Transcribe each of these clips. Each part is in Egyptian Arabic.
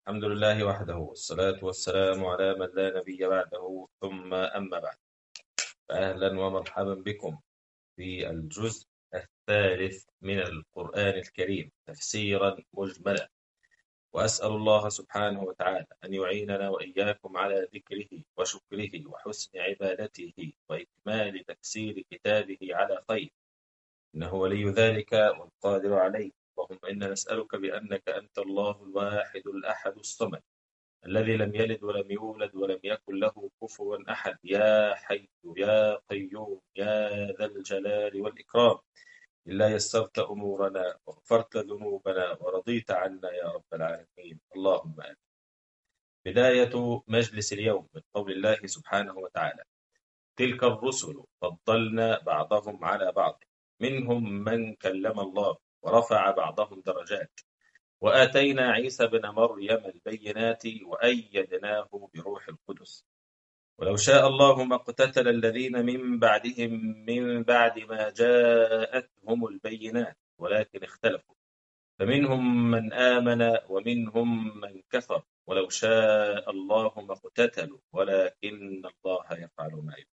الحمد لله وحده والصلاة والسلام على من لا نبي بعده ثم أما بعد فأهلا ومرحبا بكم في الجزء الثالث من القرآن الكريم تفسيرا مجملا وأسأل الله سبحانه وتعالى أن يعيننا وإياكم على ذكره وشكره وحسن عبادته وإكمال تفسير كتابه على خير إنه ولي ذلك والقادر عليه اللهم إنا نسألك بأنك أنت الله الواحد الأحد الصمد الذي لم يلد ولم يولد ولم يكن له كفوا أحد يا حي يا قيوم يا ذا الجلال والإكرام إلا يسرت أمورنا وغفرت ذنوبنا ورضيت عنا يا رب العالمين اللهم آمين بداية مجلس اليوم من قول الله سبحانه وتعالى تلك الرسل فضلنا بعضهم على بعض منهم من كلم الله ورفع بعضهم درجات وآتينا عيسى بن مريم البينات وأيدناه بروح القدس ولو شاء الله ما اقتتل الذين من بعدهم من بعد ما جاءتهم البينات ولكن اختلفوا فمنهم من آمن ومنهم من كفر ولو شاء الله ما اقتتلوا ولكن الله يفعل ما يريد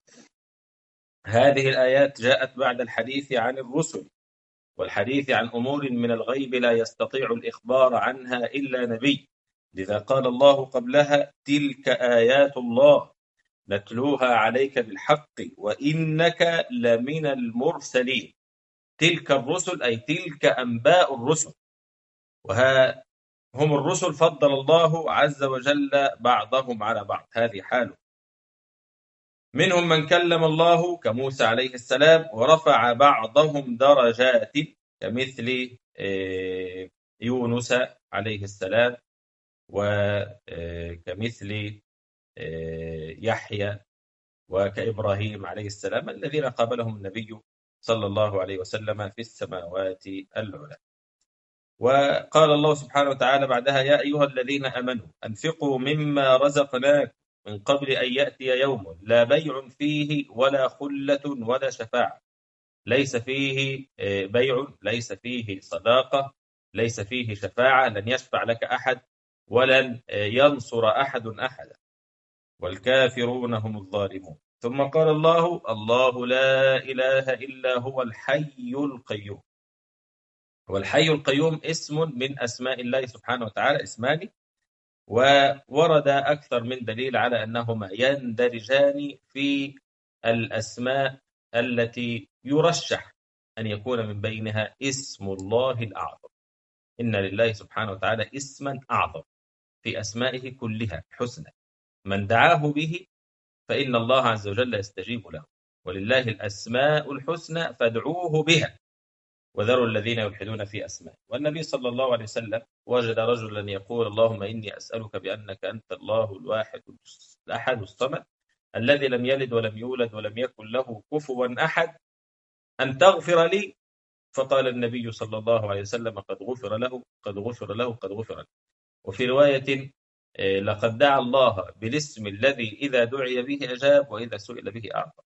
هذه الآيات جاءت بعد الحديث عن الرسل والحديث عن أمور من الغيب لا يستطيع الإخبار عنها إلا نبي لذا قال الله قبلها تلك آيات الله نتلوها عليك بالحق وإنك لمن المرسلين تلك الرسل أي تلك أنباء الرسل وها هم الرسل فضل الله عز وجل بعضهم على بعض هذه حاله منهم من كلم الله كموسى عليه السلام ورفع بعضهم درجات كمثل يونس عليه السلام وكمثل يحيى وكإبراهيم عليه السلام الذين قابلهم النبي صلى الله عليه وسلم في السماوات العلى وقال الله سبحانه وتعالى بعدها يا أيها الذين أمنوا أنفقوا مما رزقناكم من قبل أن يأتي يوم لا بيع فيه ولا خلة ولا شفاعة ليس فيه بيع ليس فيه صداقة ليس فيه شفاعة لن يشفع لك أحد ولن ينصر أحد أحدا والكافرون هم الظالمون ثم قال الله الله لا إله إلا هو الحي القيوم والحي القيوم اسم من أسماء الله سبحانه وتعالى اسمان وورد أكثر من دليل على أنهما يندرجان في الأسماء التي يرشح أن يكون من بينها اسم الله الأعظم إن لله سبحانه وتعالى اسما أعظم في أسمائه كلها حسنى من دعاه به فإن الله عز وجل يستجيب له ولله الأسماء الحسنى فادعوه بها وذروا الذين يلحدون في أسماء والنبي صلى الله عليه وسلم وجد رجلا يقول اللهم إني أسألك بأنك أنت الله الواحد الأحد الصمد الذي لم يلد ولم يولد ولم يكن له كفوا أحد أن تغفر لي فقال النبي صلى الله عليه وسلم قد غفر له قد غفر له قد غفر له وفي رواية لقد دعا الله بالاسم الذي إذا دعي به أجاب وإذا سئل به أعطى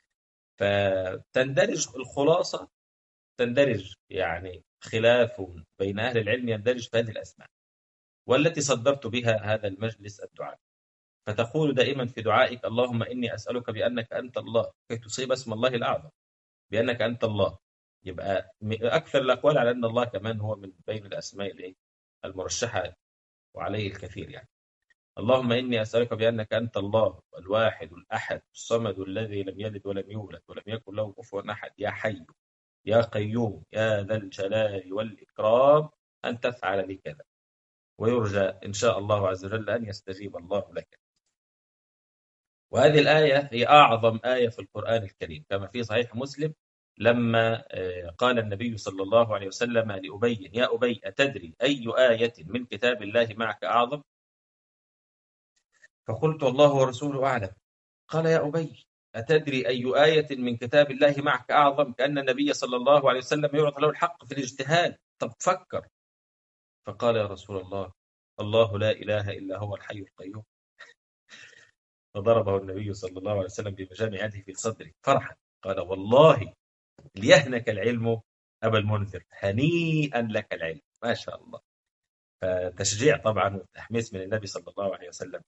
فتندرج الخلاصة تندرج يعني خلاف بين أهل العلم يندرج في هذه الأسماء والتي صدرت بها هذا المجلس الدعاء فتقول دائما في دعائك اللهم إني أسألك بأنك أنت الله كي تصيب اسم الله الأعظم بأنك أنت الله يبقى أكثر الأقوال على أن الله كمان هو من بين الأسماء المرشحة وعليه الكثير يعني اللهم إني أسألك بأنك أنت الله الواحد الأحد الصمد الذي لم يلد ولم يولد ولم يكن له كفوا أحد يا حي يا قيوم يا ذا الجلال والإكرام أن تفعل لي كذا ويرجى إن شاء الله عز وجل أن يستجيب الله لك وهذه الآية هي أعظم آية في القرآن الكريم كما في صحيح مسلم لما قال النبي صلى الله عليه وسلم لأبي يا أبي أتدري أي آية من كتاب الله معك أعظم فقلت الله ورسوله أعلم قال يا أبي أتدري أي آية من كتاب الله معك أعظم كأن النبي صلى الله عليه وسلم يعطى له الحق في الاجتهاد طب فكر فقال يا رسول الله الله لا إله إلا هو الحي القيوم فضربه النبي صلى الله عليه وسلم بمجامع يده في صدره فرحا قال والله ليهنك العلم أبا المنذر هنيئا لك العلم ما شاء الله فتشجيع طبعا وتحميس من النبي صلى الله عليه وسلم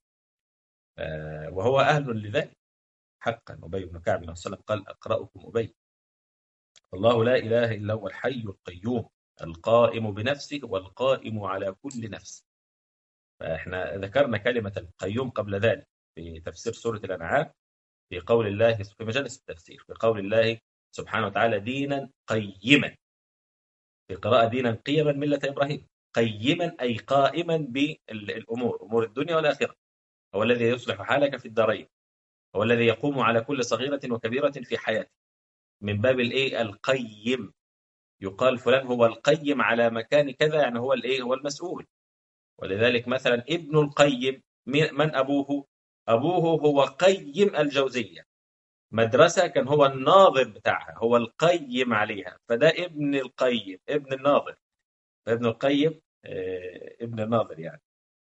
آه، وهو أهل لذلك حقا أبي بن كعب بن وسلم قال أقرأكم أبي الله لا إله إلا هو الحي القيوم القائم بنفسه والقائم على كل نفس فإحنا ذكرنا كلمة القيوم قبل ذلك في تفسير سورة الأنعام في قول الله في مجالس التفسير في قول الله سبحانه وتعالى دينا قيما في قراءة دينا قيما ملة إبراهيم قيما أي قائما بالأمور أمور الدنيا والآخرة هو الذي يصلح حالك في الدارين هو الذي يقوم على كل صغيرة وكبيرة في حياتك من باب الايه القيم يقال فلان هو القيم على مكان كذا يعني هو الايه هو المسؤول ولذلك مثلا ابن القيم من ابوه ابوه هو قيم الجوزيه مدرسه كان هو الناظر بتاعها هو القيم عليها فده ابن القيم ابن الناظر فابن القيم آه، ابن الناظر يعني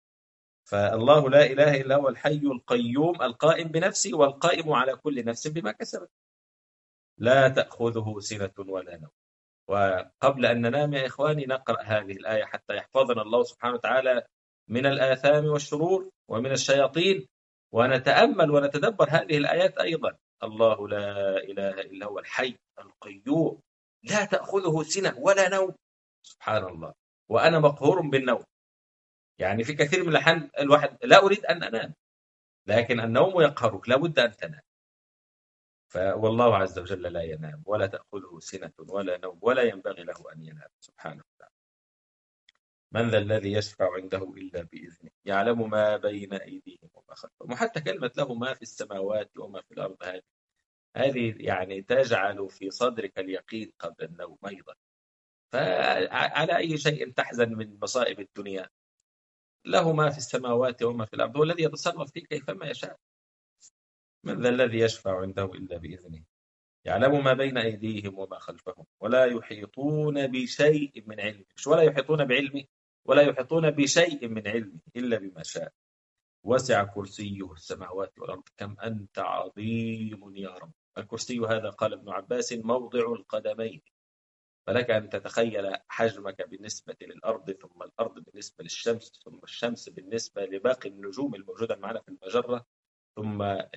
فالله لا اله الا هو الحي القيوم القائم بنفسه والقائم على كل نفس بما كسبت لا تاخذه سنه ولا نوم وقبل ان ننام يا اخواني نقرا هذه الايه حتى يحفظنا الله سبحانه وتعالى من الاثام والشرور ومن الشياطين ونتامل ونتدبر هذه الايات ايضا الله لا اله الا هو الحي القيوم لا تاخذه سنه ولا نوم سبحان الله وانا مقهور بالنوم يعني في كثير من الاحيان الواحد لا اريد ان انام لكن النوم يقهرك لابد ان تنام فوالله عز وجل لا ينام ولا تاخذه سنه ولا نوم ولا ينبغي له ان ينام سبحانه وتعالى من ذا الذي يشفع عنده الا باذنه يعلم ما بين ايديهم وما خلفهم وحتى كلمه له ما في السماوات وما في الارض هذه هذه يعني تجعل في صدرك اليقين قبل النوم ايضا فعلى اي شيء تحزن من مصائب الدنيا له ما في السماوات وما في الأرض هو الذي يتصرف فيه كيفما يشاء من ذا الذي يشفع عنده إلا بإذنه يعلم ما بين أيديهم وما خلفهم ولا يحيطون بشيء من علمه ولا يحيطون بعلمه ولا يحيطون بشيء من علمه إلا بما شاء وسع كرسيه السماوات والأرض كم أنت عظيم يا رب الكرسي هذا قال ابن عباس موضع القدمين فلك أن تتخيل حجمك بالنسبة للأرض ثم الأرض بالنسبة للشمس ثم الشمس بالنسبة لباقي النجوم الموجودة معنا في المجرة ثم آه،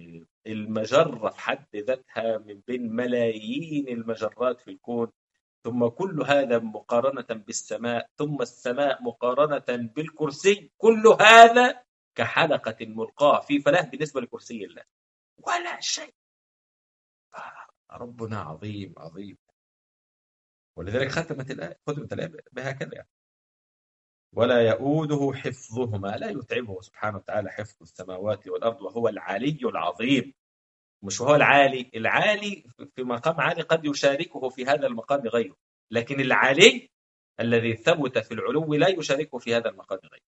المجرة في حد ذاتها من بين ملايين المجرات في الكون ثم كل هذا مقارنة بالسماء ثم السماء مقارنة بالكرسي كل هذا كحلقة ملقاة في فلاه بالنسبة لكرسي الله ولا شيء ربنا عظيم عظيم ولذلك ختمت الآية ختمت الآية بهكذا يعني. ولا يؤوده حفظهما لا يتعبه سبحانه وتعالى حفظ السماوات والأرض وهو العلي العظيم مش هو العالي العالي في مقام عالي قد يشاركه في هذا المقام غيره لكن العالي الذي ثبت في العلو لا يشاركه في هذا المقام غيره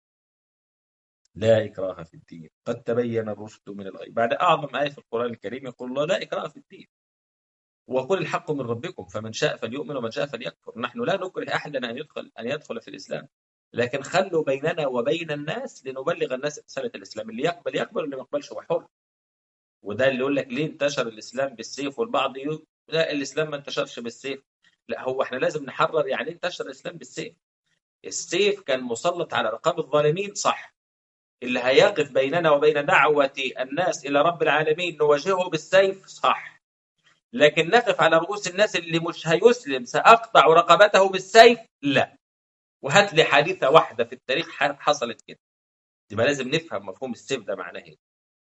لا إكراه في الدين قد تبين الرشد من الغي بعد أعظم آية في القرآن الكريم يقول الله لا إكراه في الدين وقل الحق من ربكم فمن شاء فليؤمن ومن شاء فليكفر نحن لا نكره أحدا أن يدخل أن يدخل في الإسلام لكن خلوا بيننا وبين الناس لنبلغ الناس رسالة الإسلام اللي يقبل يقبل واللي ما يقبلش هو حر وده اللي يقول لك ليه انتشر الإسلام بالسيف والبعض يقول لا الإسلام ما انتشرش بالسيف لا هو احنا لازم نحرر يعني انتشر الإسلام بالسيف السيف كان مسلط على رقاب الظالمين صح اللي هيقف بيننا وبين دعوة الناس إلى رب العالمين نواجهه بالسيف صح لكن نقف على رؤوس الناس اللي مش هيسلم سأقطع رقبته بالسيف لا وهات لي حادثة واحدة في التاريخ حصلت كده يبقى لازم نفهم مفهوم السيف ده معناه ايه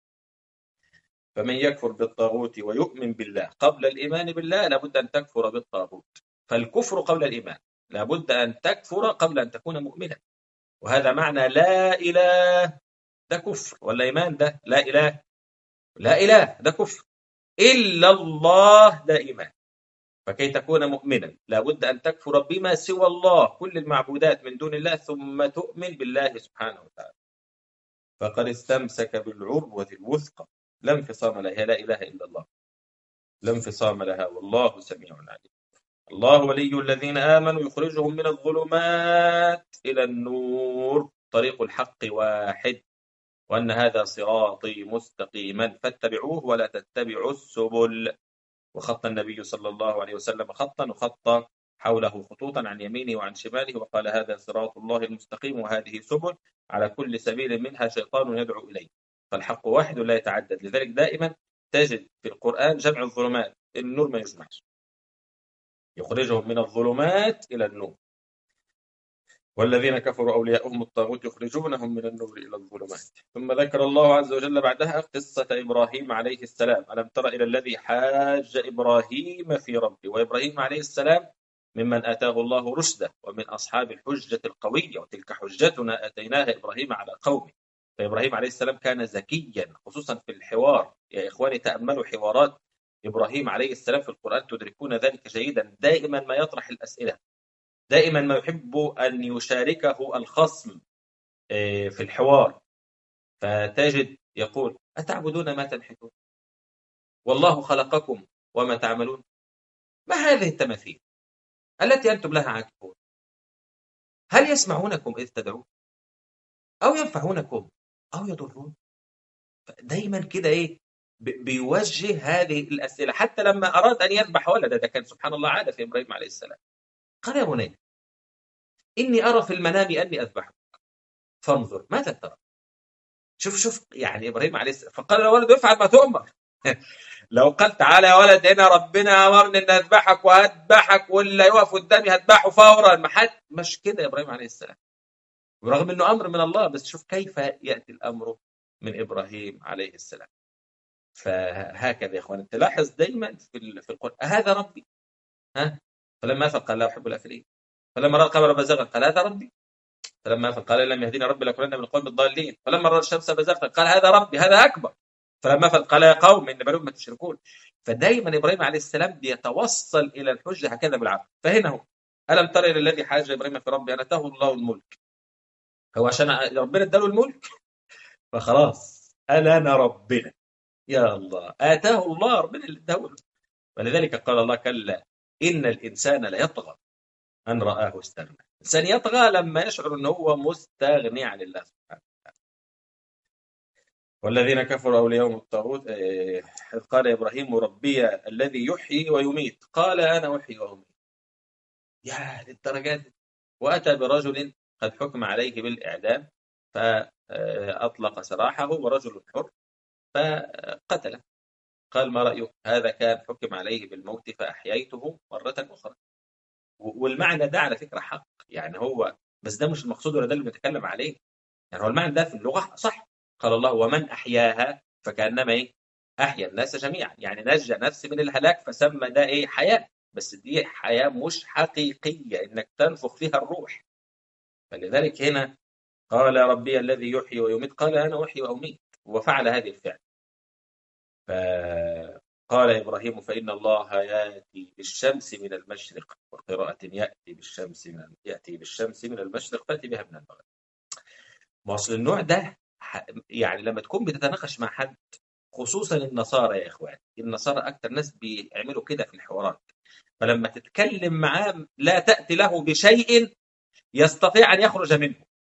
فمن يكفر بالطاغوت ويؤمن بالله قبل الإيمان بالله لابد أن تكفر بالطاغوت فالكفر قبل الإيمان لابد أن تكفر قبل أن تكون مؤمنا وهذا معنى لا إله ده كفر ولا إيمان ده لا إله لا إله ده كفر إلا الله دائما فكي تكون مؤمنا لابد أن تكفر بما سوى الله كل المعبودات من دون الله ثم تؤمن بالله سبحانه وتعالى فقد استمسك بالعروة الوثقى لا انفصام لها لا إله إلا الله لا انفصام لها والله سميع عليم الله ولي الذين آمنوا يخرجهم من الظلمات إلى النور طريق الحق واحد وأن هذا صراطي مستقيما فاتبعوه ولا تتبعوا السبل وخط النبي صلى الله عليه وسلم خطا وخط حوله خطوطا عن يمينه وعن شماله وقال هذا صراط الله المستقيم وهذه سبل على كل سبيل منها شيطان يدعو إليه فالحق واحد لا يتعدد لذلك دائما تجد في القرآن جمع الظلمات النور ما يجمعش يخرجهم من الظلمات إلى النور والذين كفروا أولياؤهم الطاغوت يخرجونهم من النور إلى الظلمات ثم ذكر الله عز وجل بعدها قصة إبراهيم عليه السلام ألم تر إلى الذي حاج إبراهيم في ربه وإبراهيم عليه السلام ممن آتاه الله رشده ومن أصحاب الحجة القوية وتلك حجتنا آتيناها إبراهيم على قومه فإبراهيم عليه السلام كان ذكيا خصوصا في الحوار يا إخواني تأملوا حوارات إبراهيم عليه السلام في القرآن تدركون ذلك جيدا دائما ما يطرح الأسئلة دائما ما يحب أن يشاركه الخصم آه، في الحوار فتجد يقول أتعبدون ما تنحتون والله خلقكم وما تعملون ما هذه التماثيل التي أنتم لها عاكفون هل يسمعونكم إذ تدعون أو ينفعونكم أو يضرون دايما كده إيه بيوجه هذه الأسئلة حتى لما أراد أن يذبح ولده ده كان سبحان الله عادة في إبراهيم عليه السلام قال يا بني إني أرى في المنام أني أذبحك فانظر ماذا ترى شوف شوف يعني إبراهيم عليه السلام فقال الولد افعل ما تؤمر لو قال تعالى يا ولد هنا ربنا امرني ان اذبحك وهذبحك واللي يقف قدامي هذبحه فورا ما حد مش كده يا ابراهيم عليه السلام برغم انه امر من الله بس شوف كيف ياتي الامر من ابراهيم عليه السلام فهكذا يا اخوان تلاحظ دائما في في القران هذا ربي ها فلما افل قال لا احب الافلين فلما راى القمر بزغا قال هذا ربي فلما افل قال لم يهدينا ربي لكنا من القوم الضالين فلما راى الشمس بزغا قال هذا ربي هذا اكبر فلما افل قال يا قوم ان بلوم ما تشركون فدائما ابراهيم عليه السلام بيتوصل الى الحجه هكذا بالعقل فهنا هو الم تر الى الذي حاج ابراهيم في ربي ان اتاه الله الملك هو عشان ربنا اداله الملك فخلاص انا ربنا يا الله اتاه الله ربنا اللي اداه ولذلك قال الله كلا ان الانسان ليطغى ان راه استغنى الانسان يطغى لما يشعر ان هو مستغني عن الله سبحانه وتعالى والذين كفروا اولياءهم الطاغوت إذ قال ابراهيم ربي الذي يحيي ويميت قال انا احيي واميت يا للدرجات واتى برجل قد حكم عليه بالإعدام فأطلق سراحه ورجل حر فقتله قال ما رأيك هذا كان حكم عليه بالموت فأحييته مرة أخرى والمعنى ده على فكرة حق يعني هو بس ده مش المقصود ولا ده اللي بنتكلم عليه يعني هو المعنى ده في اللغة صح قال الله ومن أحياها فكأنما إيه أحيا الناس جميعا يعني نجى نفسي من الهلاك فسمى ده إيه حياة بس دي حياة مش حقيقية إنك تنفخ فيها الروح فلذلك هنا قال ربي الذي يحيي ويميت قال أنا أحيي وأميت وفعل هذه الفعل فقال إبراهيم فإن الله يأتي بالشمس من المشرق وقراءة يأتي بالشمس من يأتي بالشمس من المشرق فأتي بها من المغرب واصل النوع ده يعني لما تكون بتتناقش مع حد خصوصا النصارى يا اخوان النصارى اكثر ناس بيعملوا كده في الحوارات فلما تتكلم معاه لا تاتي له بشيء يستطيع أن يخرج منه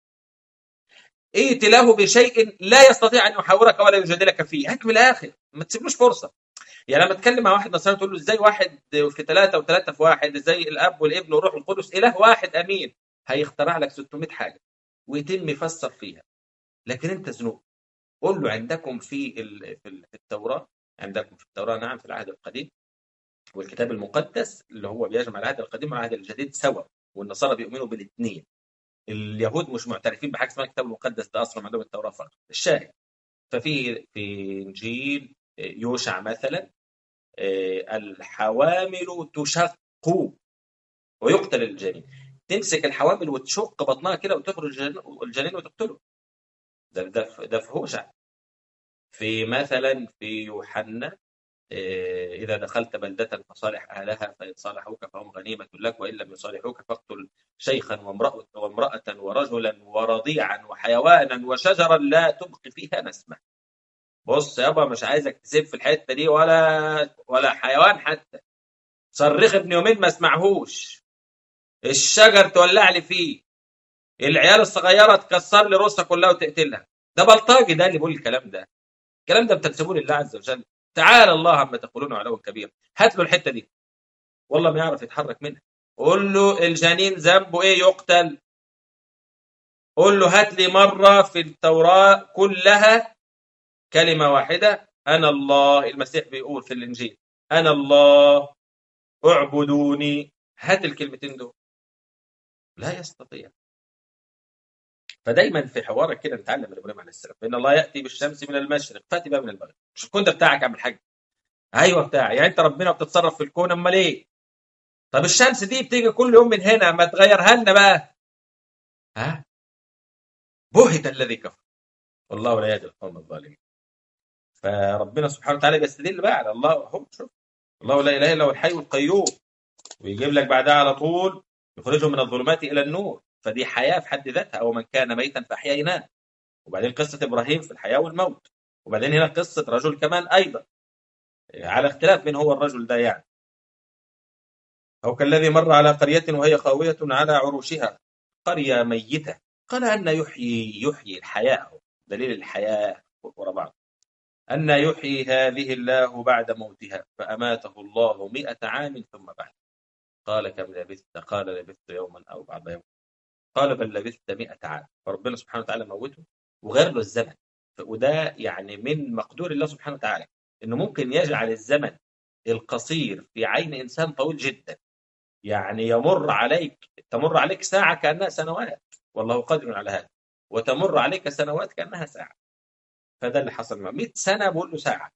ائت له بشيء لا يستطيع أن يحاورك ولا يجادلك فيه هك من الآخر ما تسيبلوش فرصة يعني لما تتكلم مع واحد نصراني تقول له ازاي واحد في ثلاثة وثلاثة في واحد ازاي الأب والابن والروح القدس إله واحد أمين هيخترع لك 600 حاجة ويتم يفسر فيها لكن أنت ذنوب قول له عندكم في في التوراة عندكم في التوراة نعم في العهد القديم والكتاب المقدس اللي هو بيجمع العهد القديم والعهد الجديد سوا والنصارى بيؤمنوا بالاثنين اليهود مش معترفين بحاجه اسمها الكتاب المقدس ده اصلا عندهم التوراه فقط الشاهد ففي في انجيل يوشع مثلا آه، الحوامل تشق ويقتل الجنين تمسك الحوامل وتشق بطنها كده وتخرج الجنين وتقتله ده ده ده في هوشع في مثلا في يوحنا إيه، إذا دخلت بلدة فصالح أهلها فإن صالحوك فهم غنيمة لك وإن لم يصالحوك فاقتل شيخا وامرأة, وامرأة ورجلا ورضيعا وحيوانا وشجرا لا تبقي فيها نسمة بص يابا مش عايزك تسيب في الحتة دي ولا ولا حيوان حتى صرخ ابن يومين ما اسمعهوش الشجر تولع لي فيه العيال الصغيرة تكسر لي رؤوسها كلها وتقتلها ده بلطجي ده اللي بيقول الكلام ده الكلام ده بتنسبوه لله عز وجل تعالى الله عما تقولون علوا كبير هات له الحته دي والله ما يعرف يتحرك منها قول له الجنين ذنبه ايه يقتل قول له هات لي مرة في التوراة كلها كلمة واحدة أنا الله المسيح بيقول في الإنجيل أنا الله اعبدوني هات الكلمتين دول لا يستطيع فدايما في حوارك كده نتعلم من ابراهيم عليه السلام ان الله ياتي بالشمس من المشرق فاتي بقى من المغرب مش الكون ده بتاعك يا عم الحاج ايوه بتاعي يعني انت ربنا بتتصرف في الكون امال ايه طب الشمس دي بتيجي كل يوم من هنا ما تغيرها لنا بقى ها بهت الذي كفر والله لا يهدي القوم الظالمين فربنا سبحانه وتعالى بيستدل بقى على الله هو شوف الله لا اله الا هو الحي القيوم ويجيب لك بعدها على طول يخرجه من الظلمات الى النور فدي حياه في حد ذاتها او من كان ميتا فاحييناه وبعدين قصه ابراهيم في الحياه والموت وبعدين هنا قصه رجل كمان ايضا على اختلاف من هو الرجل ده يعني او كالذي مر على قريه وهي خاويه على عروشها قريه ميته قال ان يحيي يحيي الحياه دليل الحياه ورا بعض أن يحيي هذه الله بعد موتها فأماته الله مئة عام ثم بعد قال كم لبثت قال لبثت يوما أو بعض يوم قال بل لبثت مئة عام فربنا سبحانه وتعالى موته وغير له الزمن وده يعني من مقدور الله سبحانه وتعالى انه ممكن يجعل الزمن القصير في عين انسان طويل جدا يعني يمر عليك تمر عليك ساعه كانها سنوات والله قادر على هذا وتمر عليك سنوات كانها ساعه فده اللي حصل معه 100 سنه بقول له ساعه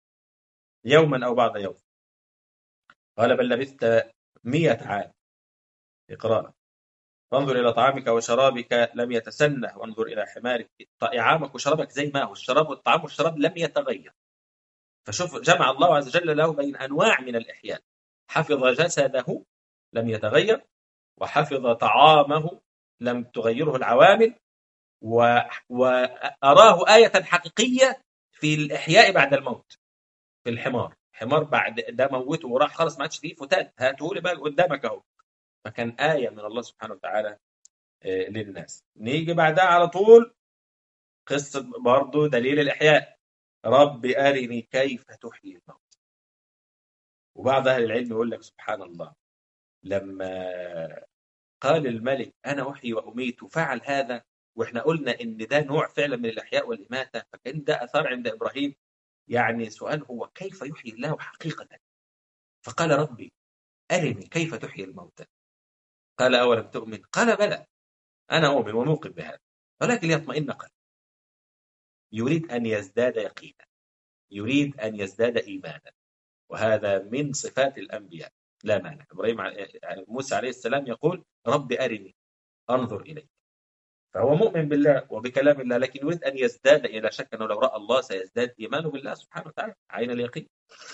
يوما او بعض يوم قال بل لبثت 100 عام اقرأ فانظر إلى طعامك وشرابك لم يتسنه وانظر إلى حمارك طعامك وشرابك زي ما هو الشراب والطعام والشراب لم يتغير فشوف جمع الله عز وجل له بين أنواع من الإحياء حفظ جسده لم يتغير وحفظ طعامه لم تغيره العوامل و... وأراه آية حقيقية في الإحياء بعد الموت في الحمار حمار بعد ده موته وراح خلاص ما عادش فيه فتات هاته لي بقى قدامك اهو فكان آية من الله سبحانه وتعالى للناس نيجي بعدها على طول قصة برضه دليل الإحياء رب أرني كيف تحيي الموت وبعض أهل العلم يقول لك سبحان الله لما قال الملك أنا أحيي وأميت وفعل هذا وإحنا قلنا إن ده نوع فعلا من الإحياء والإماتة فكان ده أثار عند إبراهيم يعني سؤال هو كيف يحيي الله حقيقة فقال ربي أرني كيف تحيي الموتى قال أولم تؤمن قال بلى أنا أؤمن وموقن بهذا ولكن ليطمئن قلبي يريد أن يزداد يقينا يريد أن يزداد إيمانا وهذا من صفات الأنبياء لا مانع إبراهيم موسى عليه السلام يقول رب أرني أنظر إليك فهو مؤمن بالله وبكلام الله لكن يريد أن يزداد إلى شك أنه لو رأى الله سيزداد إيمانه بالله سبحانه وتعالى عين اليقين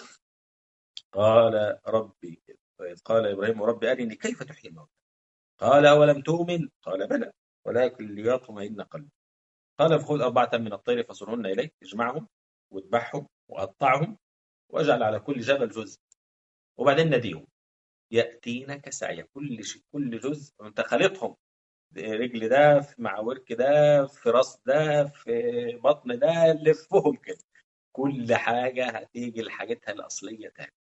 قال ربي قال إبراهيم ربي أرني كيف تحيي الموتى قال أولم تؤمن قال بلى ولكن ليطمئن قلبي قال فخذ أربعة من الطير فصرهن إليك اجمعهم واذبحهم وقطعهم واجعل على كل جبل جزء وبعدين نديهم يأتينك سعيا كل شيء كل جزء وانت خالطهم رجل ده مع ورك ده في راس ده في بطن ده لفهم كده كل حاجة هتيجي لحاجتها الأصلية تاني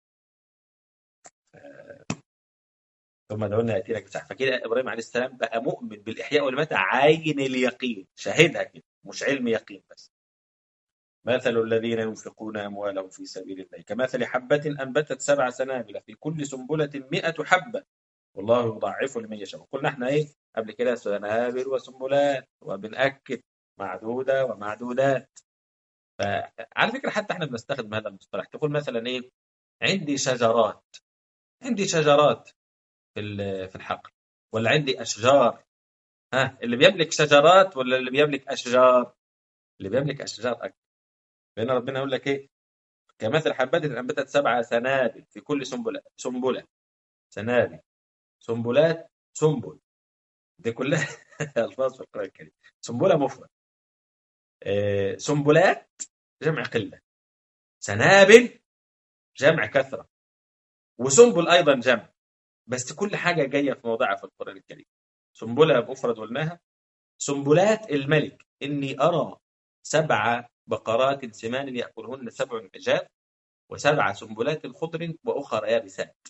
ثم دعونا يأتينك سعيا فكده إبراهيم عليه السلام بقى مؤمن بالإحياء والمتع عين اليقين شاهدها كده مش علم يقين بس مثل الذين ينفقون أموالهم في سبيل الله كمثل حبة أنبتت سبع سنابل في كل سنبلة مئة حبة والله يضاعف لمن يشاء قلنا احنا ايه قبل كده سنابل وسنبلات وبنأكد معدودة ومعدودات فعلى فكرة حتى احنا بنستخدم هذا المصطلح تقول مثلا ايه عندي شجرات عندي شجرات في في الحقل ولا عندي أشجار ها اللي بيملك شجرات ولا اللي بيملك أشجار اللي بيملك أشجار أكثر لأن ربنا يقول لك إيه كمثل حبة أنبتت سبع سنابل في كل سنبلة سنبلة سنابل سنبلات سنبل دي كلها ألفاظ في القرآن الكريم سنبلة مفرد آه سنبلات جمع قلة سنابل جمع كثرة وسنبل أيضا جمع بس كل حاجة جاية في موضعها في القرآن الكريم سنبلة مفرد قلناها سنبلات الملك إني أرى سبع بقرات سمان يأكلهن سبع عجاف وسبع سنبلات خضر وأخر يابسات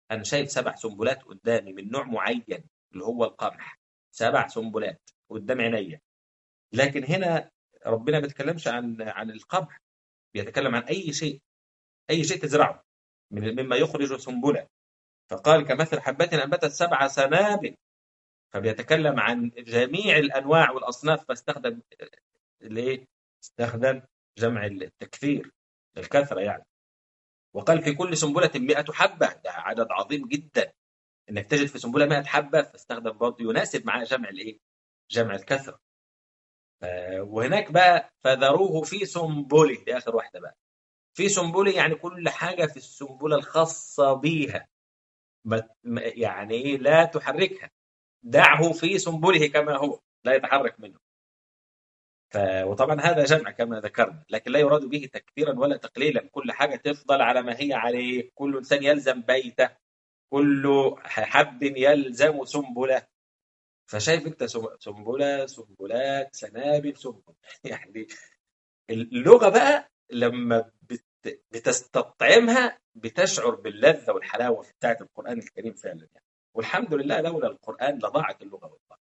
انا شايف سبع سنبلات قدامي من نوع معين اللي هو القمح سبع سنبلات قدام عينيا لكن هنا ربنا ما بيتكلمش عن عن القمح بيتكلم عن اي شيء اي شيء تزرعه من مما يخرج سنبله فقال كمثل حبة أنبتت سبع سنابل فبيتكلم عن جميع الأنواع والأصناف فاستخدم ليه؟ استخدم جمع التكثير الكثرة يعني وقال في كل سنبلة 100 حبة ده عدد عظيم جدا انك تجد في سنبلة 100 حبة فاستخدم برضه يناسب معاه جمع الايه؟ جمع الكثرة وهناك بقى فذروه في سنبله دي اخر واحده بقى في سنبله يعني كل حاجه في السنبله الخاصه بيها يعني ايه لا تحركها دعه في سنبله كما هو لا يتحرك منه ف... وطبعا هذا جمع كما ذكرنا لكن لا يراد به تكثيرا ولا تقليلا كل حاجه تفضل على ما هي عليه كل انسان يلزم بيته كل حب يلزم سنبله فشايف انت سنبله سنبلات سنابل سنبل يعني اللغه بقى لما بتستطعمها بتشعر باللذه والحلاوه بتاعت القران الكريم فعلا يعني والحمد لله لولا القران لضاعت اللغه والله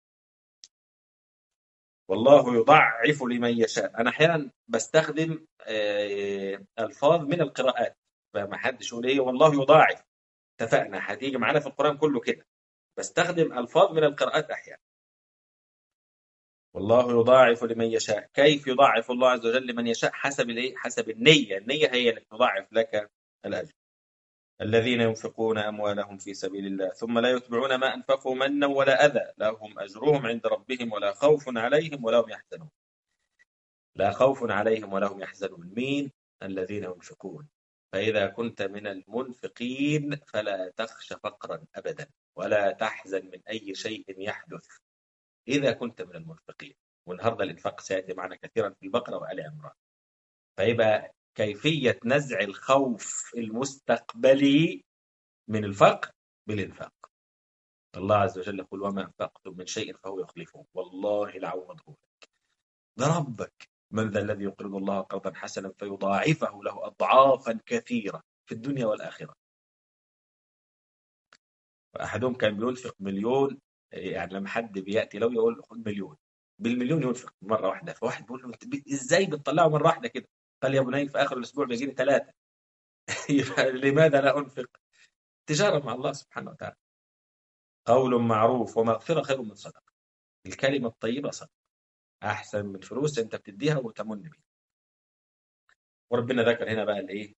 والله يضعف لمن يشاء انا احيانا بستخدم الفاظ من القراءات فما حدش يقول ايه والله يضاعف اتفقنا هتيجي معانا في القران كله كده بستخدم الفاظ من القراءات احيانا والله يضاعف لمن يشاء كيف يضاعف الله عز وجل لمن يشاء حسب الايه حسب النيه النيه هي التي تضاعف لك الاجر الذين ينفقون اموالهم في سبيل الله ثم لا يتبعون ما انفقوا منا ولا اذى لهم اجرهم عند ربهم ولا خوف عليهم ولا هم يحزنون لا خوف عليهم ولا هم يحزنون مين الذين ينفقون فإذا كنت من المنفقين فلا تخش فقرا أبدا ولا تحزن من أي شيء يحدث إذا كنت من المنفقين والنهاردة الإنفاق سيأتي معنا كثيرا في البقرة وآل عمران فيبقى كيفية نزع الخوف المستقبلي من الفقر بالإنفاق الله عز وجل يقول وما أنفقتم من شيء فهو يخلفه والله العوض هو ده ربك من ذا الذي يقرض الله قرضا حسنا فيضاعفه له أضعافا كثيرة في الدنيا والآخرة فأحدهم كان بينفق مليون يعني لما حد بياتي لو يقول خد مليون بالمليون ينفق مره واحده فواحد بيقول له انت ازاي بتطلعه مره واحده كده قال يا بني في اخر الاسبوع بيجيني ثلاثه لماذا لا انفق تجاره مع الله سبحانه وتعالى قول معروف ومغفره خير من صدقه الكلمه الطيبه صدقه احسن من فلوس انت بتديها وتمن بيها وربنا ذكر هنا بقى الايه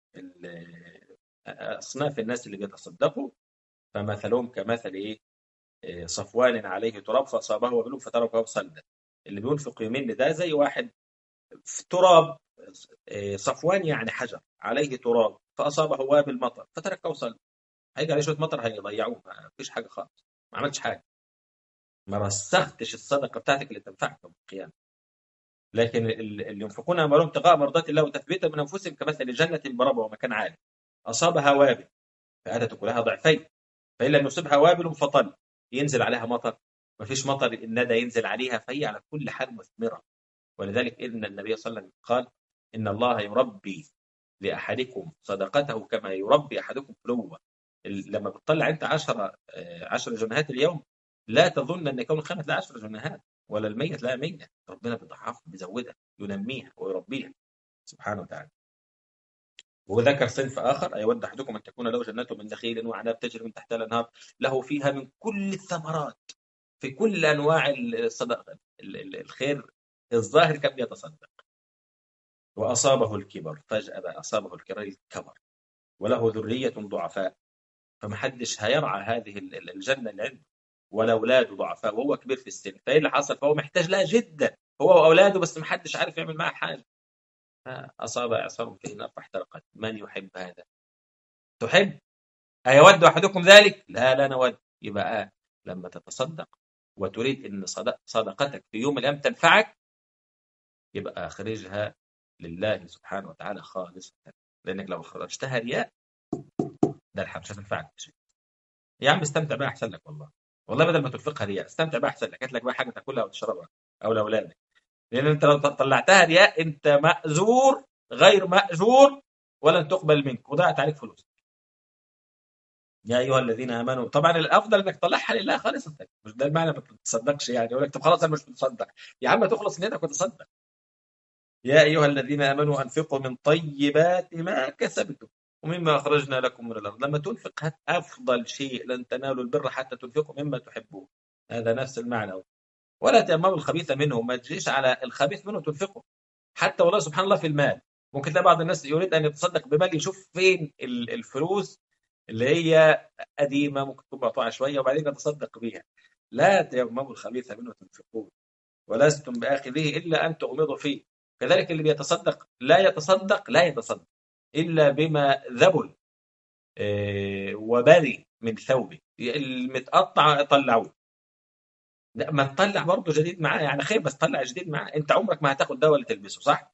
اصناف الناس اللي بيتصدقوا فمثلهم كمثل ايه صفوان عليه تراب فاصابه وبلوم فتركه صلدا اللي بينفق يمين ده زي واحد في تراب صفوان يعني حجر عليه تراب فاصابه وابل مطر فتركه صلدا هيجي عليه شويه مطر هيضيعوه ما فيش حاجه خالص ما عملتش حاجه ما رسختش الصدقه بتاعتك اللي تنفعك يوم القيامه لكن اللي ينفقون اموالهم ابتغاء مرضات الله وتثبيتا من انفسهم كمثل جنه بربه ومكان عالي اصابها وابل فاتت كلها ضعفين فان لم يصبها وابل فطل ينزل عليها مطر ما فيش مطر الندى ينزل عليها فهي على كل حال مثمرة ولذلك إن النبي صلى الله عليه وسلم قال إن الله يربي لأحدكم صدقته كما يربي أحدكم فلوة لما بتطلع أنت 10 10 جنيهات اليوم لا تظن أن يكون الخامس لا 10 جنيهات ولا المية لا 100 ربنا بيضعفها بيزودها ينميها ويربيها سبحانه وتعالى وذكر صنف آخر أيود أحدكم أن تكون له جنة من نخيل وعناب تجري من تحتها الأنهار له فيها من كل الثمرات في كل أنواع الصدقة الخير الظاهر كان يتصدق وأصابه الكبر فجأة بقى أصابه الكبر وله ذرية ضعفاء فمحدش هيرعى هذه الجنة اللي عنده ولا أولاده ضعفاء وهو كبير في السن فإيه اللي حصل فهو محتاج لها جدا هو وأولاده بس محدش عارف يعمل معها حاجة أصاب إعصار فيه نار فاحترقت من يحب هذا تحب أيود أحدكم ذلك لا لا نود يبقى آه. لما تتصدق وتريد أن صدقتك في يوم الأيام تنفعك يبقى أخرجها لله سبحانه وتعالى خالصة لأنك لو خرجتها رياء ده الحق مش هتنفعك بشيء يا عم استمتع بقى أحسن لك والله والله بدل ما تنفقها رياء استمتع بقى أحسن لك هات لك بقى حاجة تاكلها وتشربها أو لأولادك لان انت لو طلعتها رياء انت ماجور غير ماجور ولن تقبل منك وضاعت عليك فلوس يا ايها الذين امنوا طبعا الافضل انك تطلعها لله خالصه مش ده المعنى ما تتصدقش يعني يقول لك طب خلاص انا مش متصدق يا عم تخلص نيتك وتصدق يا ايها الذين امنوا انفقوا من طيبات ما كسبتم ومما اخرجنا لكم من الارض لما تنفق افضل شيء لن تنالوا البر حتى تنفقوا مما تحبون هذا نفس المعنى ولا تيمموا الخبيث منه ما تجيش على الخبيث منه تنفقه حتى والله سبحان الله في المال ممكن تلاقي بعض الناس يريد ان يتصدق بمال يشوف فين الفلوس اللي هي قديمه ممكن تكون مقطوعه شويه وبعدين يتصدق بها لا تيمموا الخبيث منه تنفقون ولستم باخذه الا ان تغمضوا فيه كذلك اللي بيتصدق لا يتصدق لا يتصدق الا بما ذبل آه، وبري من ثوبه المتقطع طلعوه لا ما تطلع برضه جديد معاه يعني خير بس طلع جديد معاه انت عمرك ما هتاخد ده ولا تلبسه صح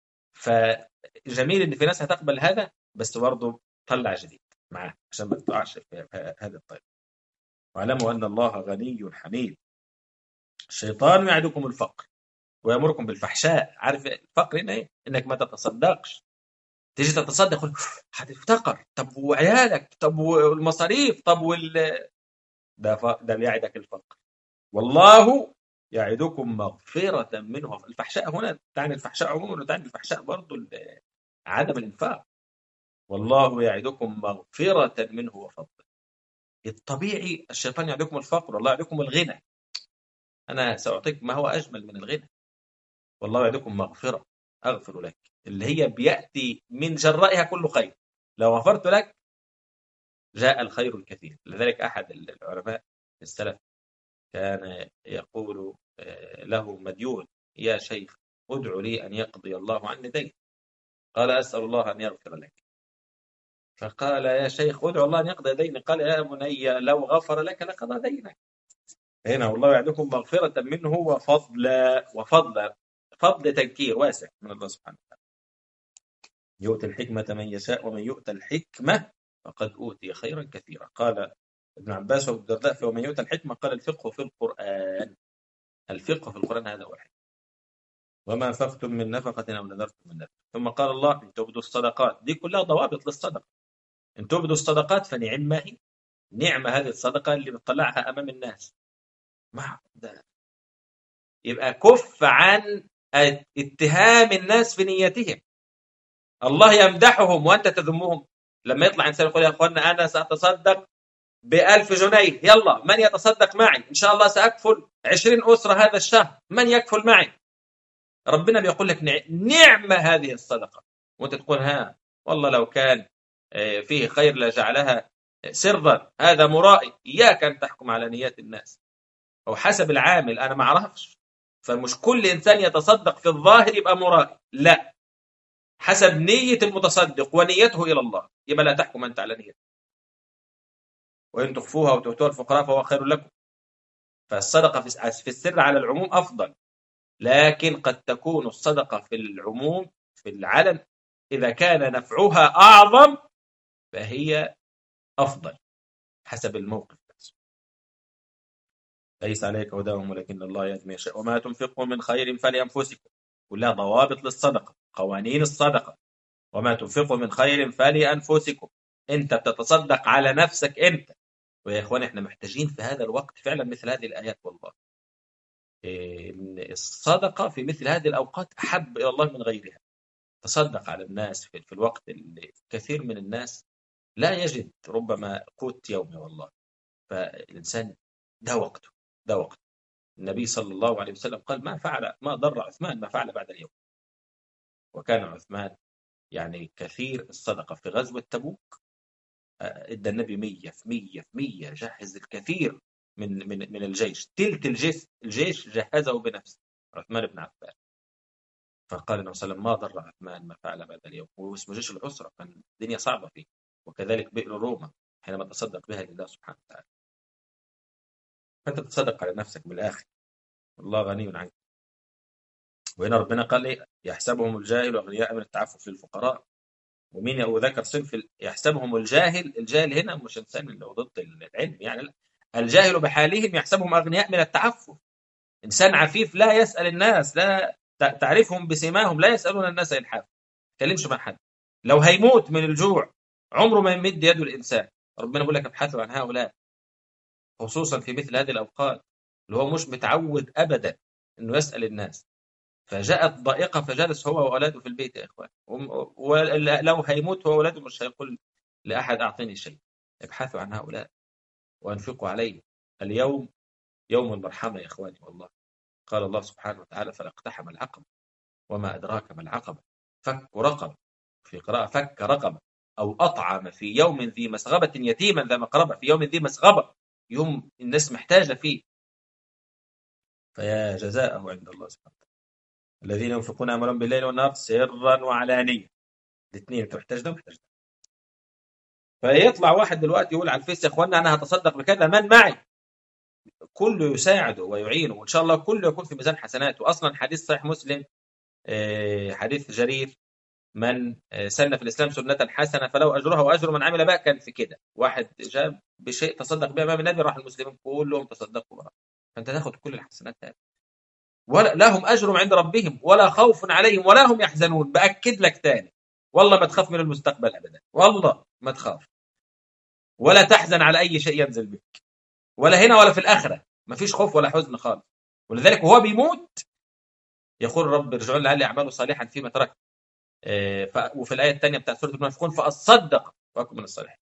فجميل ان في ناس هتقبل هذا بس برضه طلع جديد معاه عشان ما تقعش في هذا الطيب واعلموا ان الله غني حميد الشيطان يعدكم الفقر ويامركم بالفحشاء عارف الفقر هنا ايه انك ما تتصدقش تيجي تتصدق هتفتقر طب وعيالك طب والمصاريف طب وال ده ف... ده بيعدك الفقر والله يعدكم مغفرة منه الفحشاء هنا تعني الفحشاء عموما وتعني الفحشاء برضه عدم الإنفاق والله يعدكم مغفرة منه وفضل الطبيعي الشيطان يعدكم الفقر والله يعدكم الغنى أنا سأعطيك ما هو أجمل من الغنى والله يعدكم مغفرة أغفر لك اللي هي بيأتي من جرائها كل خير لو غفرت لك جاء الخير الكثير لذلك أحد العلماء السلف كان يقول آه، له مديون يا شيخ ادعو لي أن يقضي الله عني دين قال أسأل الله أن يغفر لك فقال يا شيخ ادعو الله أن يقضي ديني قال يا بني لو غفر لك لقضى دينك هنا والله يعدكم مغفرة منه وفضلا وفضلا فضل تنكير واسع من الله سبحانه وتعالى يؤتي الحكمة من يشاء ومن يؤتى الحكمة فقد أوتي خيرا كثيرا قال ابن عباس وابن الدرداء في ومن يؤتى الحكمة قال الفقه في القرآن الفقه في القرآن هذا واحد وما أنفقتم من نفقة أو نذرتم من نفقة ثم قال الله إن تبدوا الصدقات دي كلها ضوابط للصدقة إن تبدوا الصدقات فنعمة هي نعمة هذه الصدقة اللي بتطلعها أمام الناس ما ده يبقى كف عن اتهام الناس في نيتهم الله يمدحهم وأنت تذمهم لما يطلع إنسان يقول يا أخوانا أنا سأتصدق بألف جنيه يلا من يتصدق معي إن شاء الله سأكفل عشرين أسرة هذا الشهر من يكفل معي ربنا بيقول لك نعمة هذه الصدقة وأنت تقول ها والله لو كان آه، فيه خير لجعلها سرا هذا مرائي إياك أن تحكم على نيات الناس أو حسب العامل أنا ما أعرفش فمش كل إنسان يتصدق في الظاهر يبقى مرائي لا حسب نية المتصدق ونيته إلى الله يبقى لا تحكم أنت على نيته وإن تخفوها وتؤتوها الفقراء فهو خير لكم فالصدقة في السر على العموم أفضل لكن قد تكون الصدقة في العموم في العلن إذا كان نفعها أعظم فهي أفضل حسب الموقف ليس عليك هداهم ولكن الله يهدي من يشاء وما تنفقوا من خير فلأنفسكم كلها ضوابط للصدقة قوانين الصدقة وما تنفقوا من خير فلأنفسكم أنت بتتصدق على نفسك أنت ويا إخوان إحنا محتاجين في هذا الوقت فعلا مثل هذه الآيات والله الصدقة في مثل هذه الأوقات أحب إلى الله من غيرها تصدق على الناس في الوقت اللي كثير من الناس لا يجد ربما قوت يومي والله فالإنسان ده وقته ده وقت النبي صلى الله عليه وسلم قال ما فعل ما ضر عثمان ما فعل بعد اليوم وكان عثمان يعني كثير الصدقة في غزوة تبوك ادى النبي 100 في 100 في 100 جهز الكثير من من من الجيش تلت الجيش الجيش جهزه بنفسه عثمان بن عفان فقال النبي صلى الله عليه وسلم ما ضر عثمان ما فعل بعد اليوم هو اسمه جيش العسرة كان الدنيا صعبة فيه وكذلك بئر روما حينما تصدق بها لله سبحانه وتعالى فأنت تصدق على نفسك بالآخر الله غني عنك وهنا ربنا قال إيه يحسبهم الجاهل أغنياء من التعفف للفقراء ومين وذكر صنف يحسبهم الجاهل الجاهل هنا مش انسان اللي هو ضد العلم يعني لا الجاهل بحالهم يحسبهم اغنياء من التعفف انسان عفيف لا يسال الناس لا تعرفهم بسماهم لا يسالون الناس الحاف ما يتكلمش مع حد لو هيموت من الجوع عمره ما يمد يده الانسان ربنا بيقول لك ابحثوا عن هؤلاء خصوصا في مثل هذه الأوقات اللي هو مش متعود أبدا إنه يسأل الناس فجاءت ضائقة فجلس هو وأولاده في البيت يا إخوان ولو هيموت هو وأولاده مش هيقول لأحد أعطيني شيء ابحثوا عن هؤلاء وأنفقوا عليهم اليوم يوم المرحمة يا إخواني والله قال الله سبحانه وتعالى فلاقتحم العقبة وما أدراك ما العقبة فك رقبة في قراءة فك رقبة أو أطعم في يوم ذي مسغبة يتيما ذا مقربة في يوم ذي مسغبة يوم الناس محتاجة فيه فيا جزاءه عند الله سبحانه وتعالى الذين ينفقون أموالهم بالليل والنهار سرا وعلانية الاثنين انت محتاج ده محتاج ده فيطلع واحد دلوقتي يقول على الفيس يا اخوانا انا هتصدق بكذا من معي كله يساعده ويعينه وان شاء الله كله يكون في ميزان حسناته اصلا حديث صحيح مسلم آه، حديث جرير من آه، سن في الاسلام سنه حسنه فلو اجرها واجر من عمل بها كان في كده واحد جاب بشيء تصدق به امام النبي راح المسلمين كلهم تصدقوا بها فانت تاخذ كل الحسنات هذه ولا لهم اجر عند ربهم ولا خوف عليهم ولا هم يحزنون باكد لك تاني والله ما تخاف من المستقبل ابدا والله ما تخاف ولا تحزن على اي شيء ينزل بك ولا هنا ولا في الاخره ما فيش خوف ولا حزن خالص ولذلك وهو بيموت يقول رب ارجعون لعلي اعمال صالحا فيما تركت آه، وفي الايه الثانيه بتاعت سوره المنافقون فاصدق واكن من الصالحين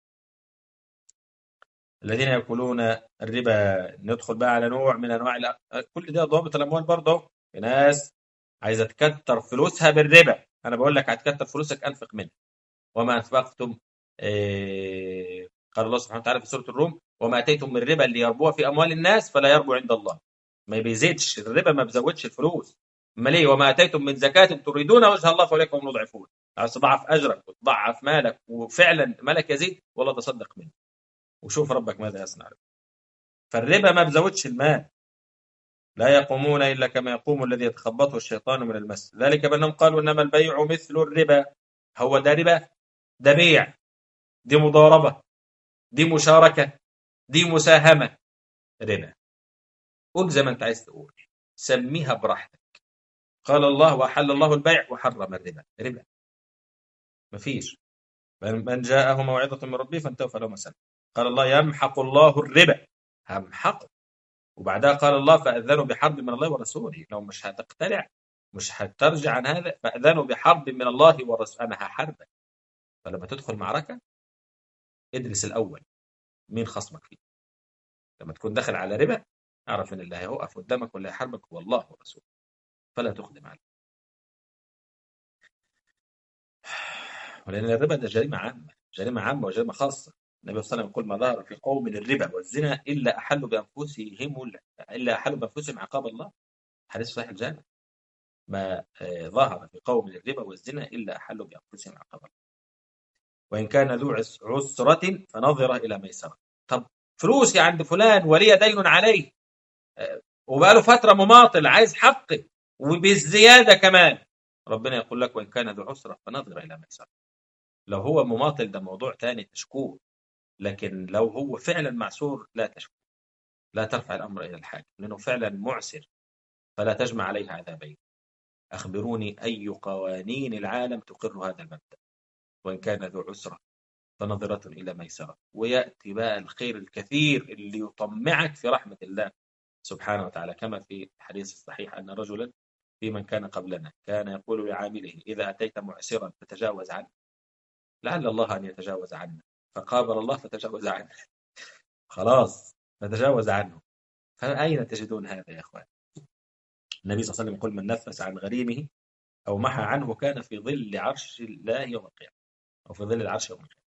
الذين ياكلون الربا ندخل بقى على نوع من انواع كل ده ضوابط الاموال برضه في ناس عايزه تكتر فلوسها بالربا انا بقول لك هتكتر فلوسك انفق منها وما انفقتم آه، قال الله سبحانه وتعالى في سوره الروم وما اتيتم من ربا ليربو في اموال الناس فلا يربو عند الله ما بيزيدش الربا ما بيزودش الفلوس امال ايه وما اتيتم من زكاه تريدون وجه الله فاولئك هم المضعفون عايز تضعف اجرك وتضعف مالك وفعلا مالك يزيد والله تصدق منه وشوف ربك ماذا يصنع فالربا ما بزودش المال لا يقومون الا كما يقوم الذي يتخبطه الشيطان من المس ذلك بانهم قالوا انما البيع مثل الربا هو ده ربا ده بيع دي مضاربه دي مشاركه دي مساهمه ربا قول زي ما انت عايز تقول سميها براحتك قال الله واحل الله البيع وحرم الربا ربا مفيش من جاءه موعظه من ربه فانتهى فله مسلم قال الله يمحق الله الربا همحقه وبعدها قال الله فأذنوا بحرب من الله ورسوله لو مش هتقتلع مش هترجع عن هذا فأذنوا بحرب من الله ورسوله أنا هحاربك فلما تدخل معركة ادرس الأول مين خصمك فيه لما تكون داخل على ربا اعرف ان اللي هيوقف قدامك واللي هيحاربك هو الله ورسوله فلا تقدم عليه ولأن الربا ده جريمة عامة جريمة عامة وجريمة خاصة النبي صلى الله عليه وسلم يقول ما ظهر في قوم الربا والزنا إلا أحلوا بأنفسهم إلا أحلوا بأنفسهم عقاب الله حديث صحيح الجامع ما آه، ظهر في قوم الربا والزنا إلا أحلوا بأنفسهم عقاب الله وإن كان ذو عسرة فنظر إلى ميسرة طب فلوسي عند فلان ولي دين عليه آه، وبقاله فترة مماطل عايز حقي وبالزيادة كمان ربنا يقول لك وإن كان ذو عسرة فنظر إلى ميسرة لو هو مماطل ده موضوع تاني تشكوه لكن لو هو فعلا معسور لا تشكو لا ترفع الأمر إلى الحاكم لأنه فعلا معسر فلا تجمع عليه عذابين أخبروني أي قوانين العالم تقر هذا المبدأ وإن كان ذو عسرة فنظرة إلى ميسرة ويأتي بقى الخير الكثير اللي يطمعك في رحمة الله سبحانه وتعالى كما في الحديث الصحيح أن رجلا في من كان قبلنا كان يقول لعامله إذا أتيت معسرا فتجاوز عنه لعل الله أن يتجاوز عنا فقابل الله فتجاوز عنه خلاص فتجاوز عنه فأين تجدون هذا يا أخوان النبي صلى الله عليه وسلم يقول من نفس عن غريمه أو محى عنه كان في ظل عرش الله يوم القيامة أو في ظل العرش يوم القيامة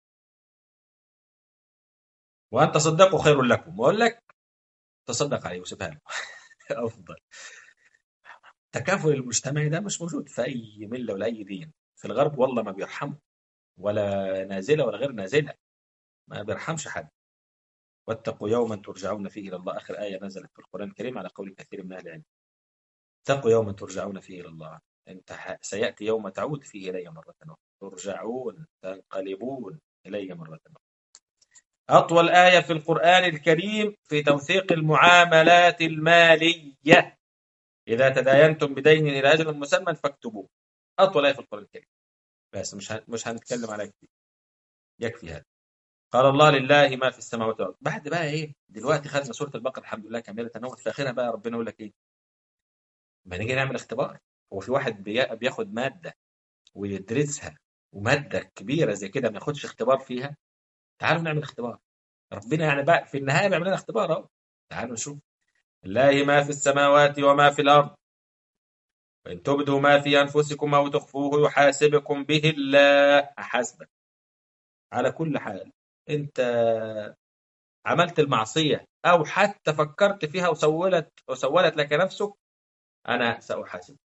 وأن تصدقوا خير لكم وأقول لك تصدق عليه وسيبها له أفضل التكافل المجتمعي ده مش موجود في أي ملة ولا أي دين في الغرب والله ما بيرحموا ولا نازلة ولا غير نازلة ما بيرحمش حد واتقوا يوما ترجعون فيه إلى الله آخر آية نزلت في القرآن الكريم على قول كثير من أهل العلم اتقوا يوما ترجعون فيه إلى الله انت سيأتي يوم تعود فيه إلي مرة أخرى ترجعون تنقلبون إلي مرة أخرى أطول آية في القرآن الكريم في توثيق المعاملات المالية إذا تداينتم بدين إلى أجل مسمى فاكتبوه أطول آية في القرآن الكريم بس مش مش هنتكلم على كتير يكفي هذا قال الله لله ما في السماوات والارض بعد بقى ايه دلوقتي خدنا سوره البقره الحمد لله كامله نوت في اخرها بقى ربنا يقول لك ايه ما نيجي نعمل اختبار هو في واحد بي- بياخد ماده ويدرسها وماده كبيره زي كده ما ياخدش اختبار فيها تعالوا نعمل اختبار ربنا يعني بقى في النهايه بيعمل لنا اختبار اهو تعالوا نشوف لله ما في السماوات وما في الارض وان تبدوا ما في انفسكم او تخفوه يحاسبكم به الله احاسبك على كل حال انت عملت المعصيه او حتى فكرت فيها وسولت وسولت لك نفسك انا ساحاسبك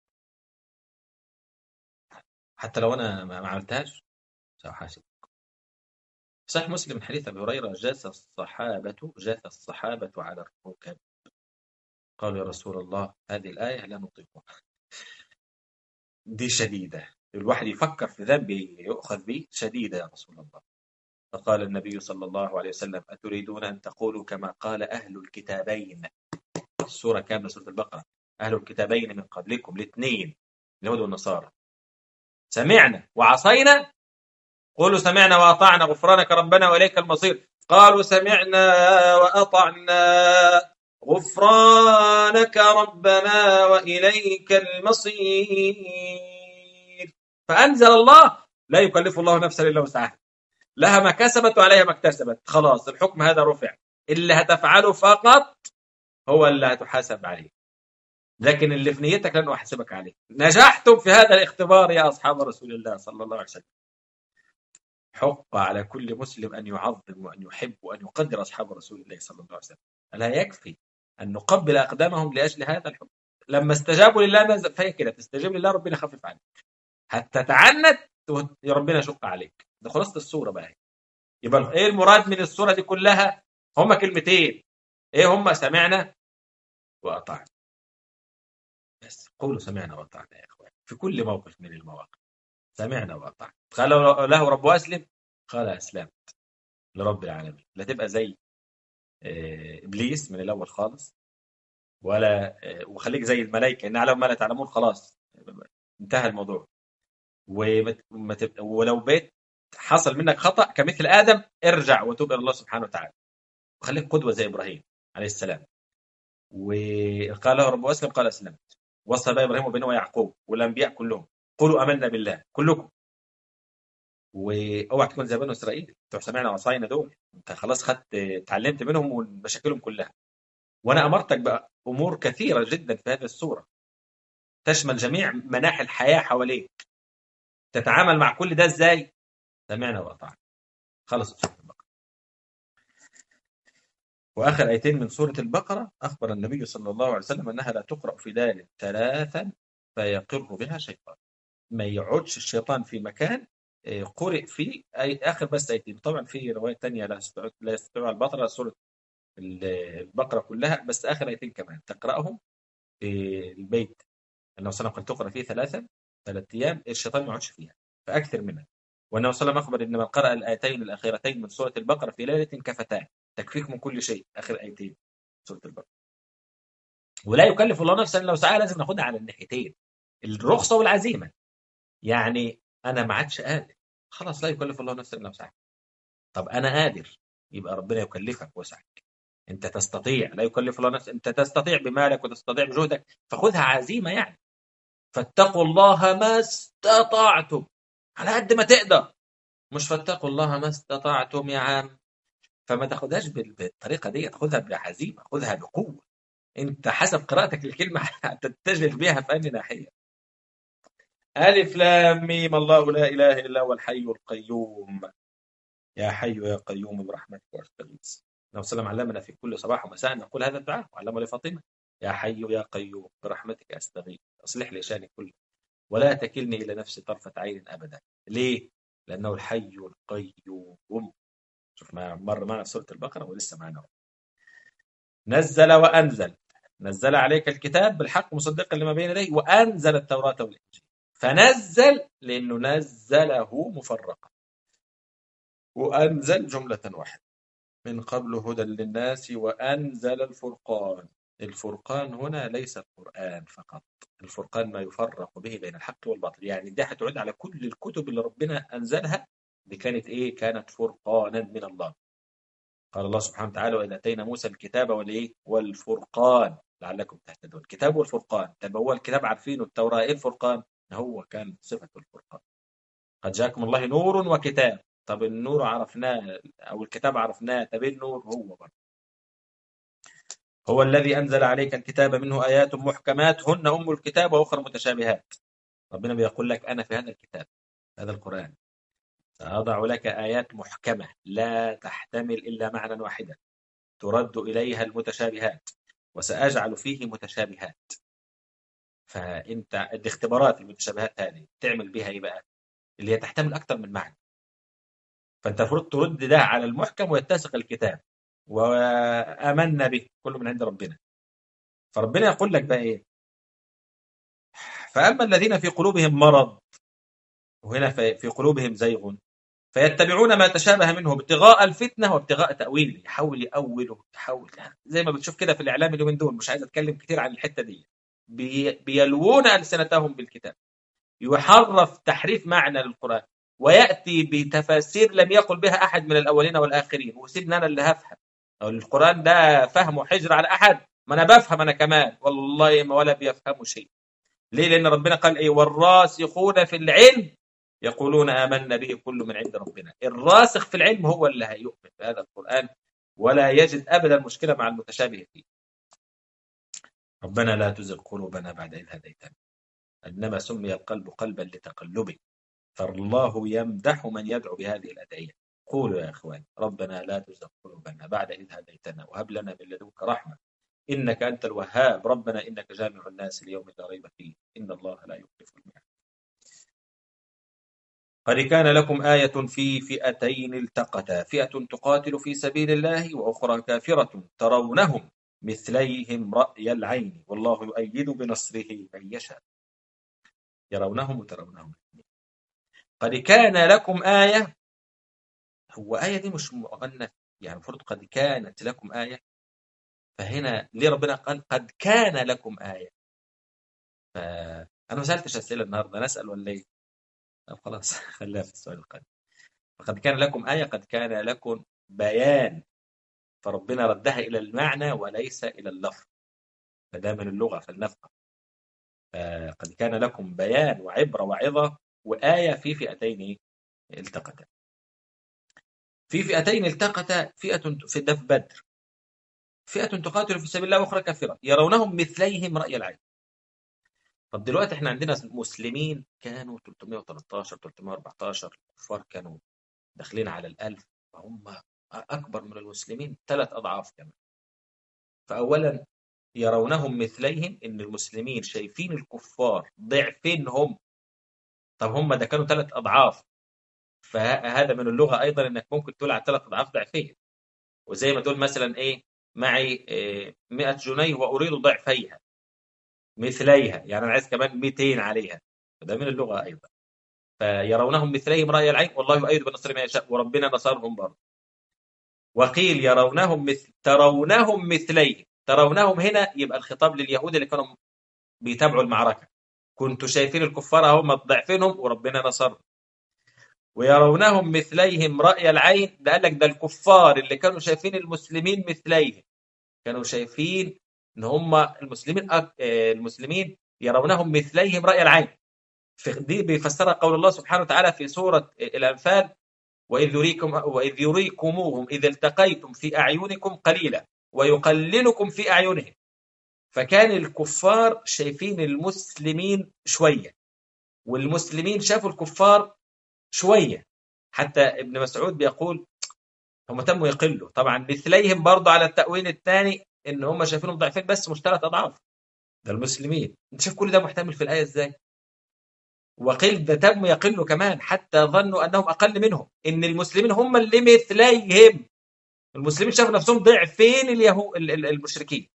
حتى لو انا ما ما عملتهاش ساحاسبك صحيح مسلم من حديث ابي هريره جاث الصحابه جاث الصحابه على الركب قالوا يا رسول الله هذه الايه لا نطيقها دي شديده الواحد يفكر في ذنب يؤخذ به شديده يا رسول الله فقال النبي صلى الله عليه وسلم اتريدون ان تقولوا كما قال اهل الكتابين السوره كامله سوره البقره اهل الكتابين من قبلكم الاثنين اليهود والنصارى سمعنا وعصينا قولوا سمعنا واطعنا غفرانك ربنا واليك المصير قالوا سمعنا واطعنا غفرانك ربنا واليك المصير فانزل الله لا يكلف الله نفسا الا وسعها لها ما كسبت وعليها ما اكتسبت خلاص الحكم هذا رفع اللي هتفعله فقط هو اللي هتحاسب عليه لكن اللي في نيتك لن احاسبك عليه نجحتم في هذا الاختبار يا اصحاب رسول الله صلى الله عليه وسلم حق على كل مسلم ان يعظم وان يحب وان يقدر اصحاب رسول الله صلى الله عليه وسلم الا يكفي ان نقبل اقدامهم لاجل هذا الحب لما استجابوا لله نزل فهي كده تستجيب لله ربنا يخفف عنك هتتعنت يا ربنا يشق عليك ده خلاصه الصوره بقى يبقى ايه المراد من الصوره دي كلها هما كلمتين ايه هما سمعنا واطعنا بس قولوا سمعنا واطعنا يا اخوان في كل موقف من المواقف سمعنا واطعنا قال له رب اسلم قال اسلمت لرب العالمين لا تبقى زي آه، ابليس من الاول خالص ولا آه، وخليك زي الملائكه ان على ما لا تعلمون خلاص انتهى الموضوع وما ت- ما تبقى- ولو بيت حصل منك خطا كمثل ادم ارجع وتوب الى الله سبحانه وتعالى وخليك قدوه زي ابراهيم عليه السلام وقال له رب اسلم قال اسلمت وصى بقى ابراهيم وبينه ويعقوب والانبياء كلهم قولوا امنا بالله كلكم واوعى تكون زي بنو اسرائيل بتوع سمعنا وعصينا دول انت خلاص خدت اتعلمت منهم ومشاكلهم كلها وانا امرتك بامور كثيره جدا في هذه السوره تشمل جميع مناحي الحياه حواليك تتعامل مع كل ده ازاي سمعنا واطعنا خلص سوره البقره واخر ايتين من سوره البقره اخبر النبي صلى الله عليه وسلم انها لا تقرا في دال ثلاثا فيقر بها شيطان ما يقعدش الشيطان في مكان آه، قرئ فيه أي آخر بس آيتين طبعا في روايات تانية لا يستطيع لا يستطيع البقرة سورة ال- البقرة كلها بس آخر آيتين كمان تقرأهم في البيت النبي صلى الله عليه وسلم قال تقرأ فيه ثلاثا ثلاث أيام الشيطان ما يقعدش فيها فأكثر منها والنبي صلى الله عليه وسلم أخبر إن من قرأ الآيتين الأخيرتين من سورة البقرة في ليلة كفتان تكفيك من كل شيء آخر آيتين سورة البقرة ولا يكلف الله نفسا الا وسعها لازم ناخدها على الناحيتين الرخصه والعزيمه يعني انا ما عادش قادر خلاص لا يكلف الله نفسا الا وسعها طب انا قادر يبقى ربنا يكلفك وسعك انت تستطيع لا يكلف الله نفسا انت تستطيع بمالك وتستطيع بجهدك فخذها عزيمه يعني فاتقوا الله ما استطعتم على قد ما تقدر مش فاتقوا الله ما استطعتم يا عم فما تاخدهاش بال- بالطريقه دي خذها بعزيمه خذها بقوه انت حسب قراءتك للكلمه هتتجه بها في اي ناحيه ألف لام ميم الله لا إله إلا هو الحي القيوم يا حي يا قيوم برحمتك أستغيث النبي صلى الله عليه وسلم علمنا في كل صباح ومساء أن نقول هذا الدعاء وعلمه لفاطمة يا حي يا قيوم برحمتك أستغيث أصلح لي شأني كله ولا تكلني إلى نفسي طرفة عين أبدا ليه؟ لأنه الحي القيوم شوف ما مر معنا في سورة البقرة ولسه معنا نزل وأنزل نزل عليك الكتاب بالحق مصدقا لما بين يديه وأنزل التوراة والإنجيل فنزل لأنه نزله مفرقا وأنزل جملة واحدة من قبل هدى للناس وأنزل الفرقان الفرقان هنا ليس القرآن فقط الفرقان ما يفرق به بين الحق والباطل يعني ده هتعود على كل الكتب اللي ربنا أنزلها دي كانت إيه كانت فرقانا من الله قال الله سبحانه وتعالى وإذ أتينا موسى الكتاب والإيه والفرقان لعلكم تهتدون الكتاب والفرقان طب هو الكتاب عارفينه التوراة إيه الفرقان هو كان صفة الفرقان قد جاءكم الله نور وكتاب طب النور عرفناه أو الكتاب عرفناه طب إيه النور هو برضه هو الذي أنزل عليك الكتاب منه آيات محكمات هن أم الكتاب وأخرى متشابهات ربنا بيقول لك أنا في هذا الكتاب هذا القرآن سأضع لك آيات محكمة لا تحتمل إلا معنى واحدا ترد إليها المتشابهات وسأجعل فيه متشابهات فأنت الاختبارات المتشابهات هذه تعمل بها إيه بقى؟ اللي هي تحتمل أكثر من معنى فأنت المفروض ترد ده على المحكم ويتسق الكتاب وآمنا به كله من عند ربنا فربنا يقول لك بقى إيه فأما الذين في قلوبهم مرض وهنا في قلوبهم زيغ فيتبعون ما تشابه منه ابتغاء الفتنة وابتغاء تأويله يحاول يأوله يحاول زي ما بتشوف كده في الإعلام اليومين دول مش عايز أتكلم كتير عن الحتة دي بي بيلوون ألسنتهم بالكتاب يحرف تحريف معنى للقرآن ويأتي بتفاسير لم يقل بها أحد من الأولين والآخرين وسيبنا أنا اللي هفهم أو القرآن ده فهمه حجر على أحد ما أنا بفهم أنا كمان والله ما ولا بيفهموا شيء ليه لأن ربنا قال إيه والراسخون في العلم يقولون آمنا به كل من عند ربنا الراسخ في العلم هو اللي هيؤمن بهذا القرآن ولا يجد أبدا مشكلة مع المتشابه فيه ربنا لا تزغ قلوبنا بعد إذ هديتنا إنما سمي القلب قلبا لتقلبه فالله يمدح من يدعو بهذه الأدعية قولوا يا إخوان ربنا لا تزغ قلوبنا بعد إذ هديتنا وهب لنا من لدنك رحمة إنك أنت الوهاب ربنا إنك جامع الناس ليوم لا ريب فيه إن الله لا يخلف الميعاد قد كان لكم آية في فئتين التقتا فئة تقاتل في سبيل الله وأخرى كافرة ترونهم مثليهم رأي العين والله يؤيد بنصره من يشاء يرونهم وترونهم قد كان لكم آية هو آية دي مش مؤنث يعني المفروض قد كانت لكم آية فهنا ليه ربنا قال قد كان لكم آية فأنا ما سألتش أسئلة النهاردة نسأل ولا إيه؟ خلاص خليها في السؤال القادم فقد كان لكم آية قد كان لكم بيان فربنا ردها إلى المعنى وليس إلى اللفظ فده من اللغة فلنفقه قد كان لكم بيان وعبرة وعظة وآية في فئتين التقتا في فئتين التقتا فئة في ده في بدر فئة تقاتل في سبيل الله وأخرى كافرة يرونهم مثليهم رأي العين طب دلوقتي احنا عندنا مسلمين كانوا 313 314 الكفار كانوا داخلين على الألف فهم أكبر من المسلمين ثلاث أضعاف كمان فأولا يرونهم مثليهم إن المسلمين شايفين الكفار ضعفين هم طب هم ده كانوا ثلاث أضعاف فهذا من اللغة أيضا إنك ممكن تقول على ثلاث أضعاف ضعفين وزي ما تقول مثلا إيه معي 100 جنيه وأريد ضعفيها مثليها يعني أنا عايز كمان 200 عليها فده من اللغة أيضا فيرونهم مثليهم رأي العين والله يؤيد بنصر ما يشاء وربنا نصرهم برضه وقيل يرونهم مثل ترونهم مثليهم ترونهم هنا يبقى الخطاب لليهود اللي كانوا بيتابعوا المعركة كنتوا شايفين الكفار هم ضعفينهم وربنا نصرهم ويرونهم مثليهم رأي العين ده قال لك ده الكفار اللي كانوا شايفين المسلمين مثليهم كانوا شايفين ان هم المسلمين المسلمين يرونهم مثليهم رأي العين دي بيفسرها قول الله سبحانه وتعالى في سورة الأنفال وإذ يريكم وإذ يريكموهم إذ التقيتم في أعينكم قليلا ويقللكم في أعينهم فكان الكفار شايفين المسلمين شوية والمسلمين شافوا الكفار شوية حتى ابن مسعود بيقول هم تموا يقلوا طبعا مثليهم برضه على التأويل الثاني ان هم شايفينهم ضعيفين بس مش ثلاث اضعاف ده المسلمين انت شوف كل ده محتمل في الايه ازاي وقيل ده تم يقل كمان حتى ظنوا انهم اقل منهم ان المسلمين هم اللي مثليهم المسلمين شافوا نفسهم ضعفين اليهود المشركين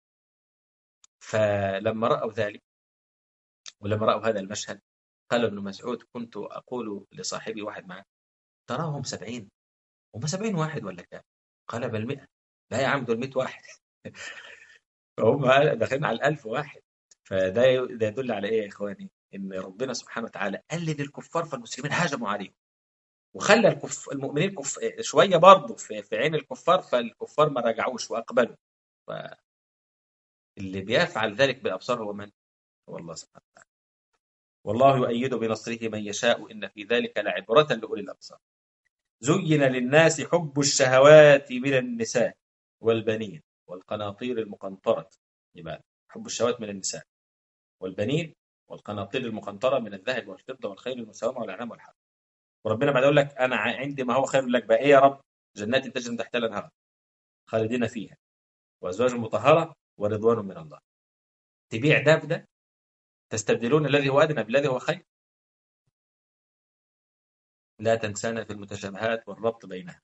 فلما راوا ذلك ولما راوا هذا المشهد قال ابن مسعود كنت اقول لصاحبي واحد معه تراهم سبعين هم سبعين واحد ولا كام قال بل مئة لا يا عم دول 100 واحد فهم داخلين على الألف واحد فده ده يدل على ايه يا اخواني؟ ان ربنا سبحانه وتعالى قلد الكفار فالمسلمين هاجموا عليهم وخلى الكف... المؤمنين كف... شويه برضه في... في عين الكفار فالكفار ما رجعوش واقبلوا ف... اللي بيفعل ذلك بالابصار هو من؟ هو الله سبحانه وتعالى والله يؤيد بنصره من يشاء ان في ذلك لعبره لاولي الابصار زين للناس حب الشهوات من النساء والبنين والقناطير المقنطره يبقى حب الشهوات من النساء والبنين والقناطير المقنطره من الذهب والفضه والخيل المساومه والانعام والحرث وربنا بعد يقول لك انا عندي ما هو خير لك بقى ايه يا رب جنات تجري من تحتها الانهار خالدين فيها وازواج مطهره ورضوان من الله تبيع ده بده تستبدلون الذي هو ادنى بالذي هو خير لا تنسانا في المتشابهات والربط بينها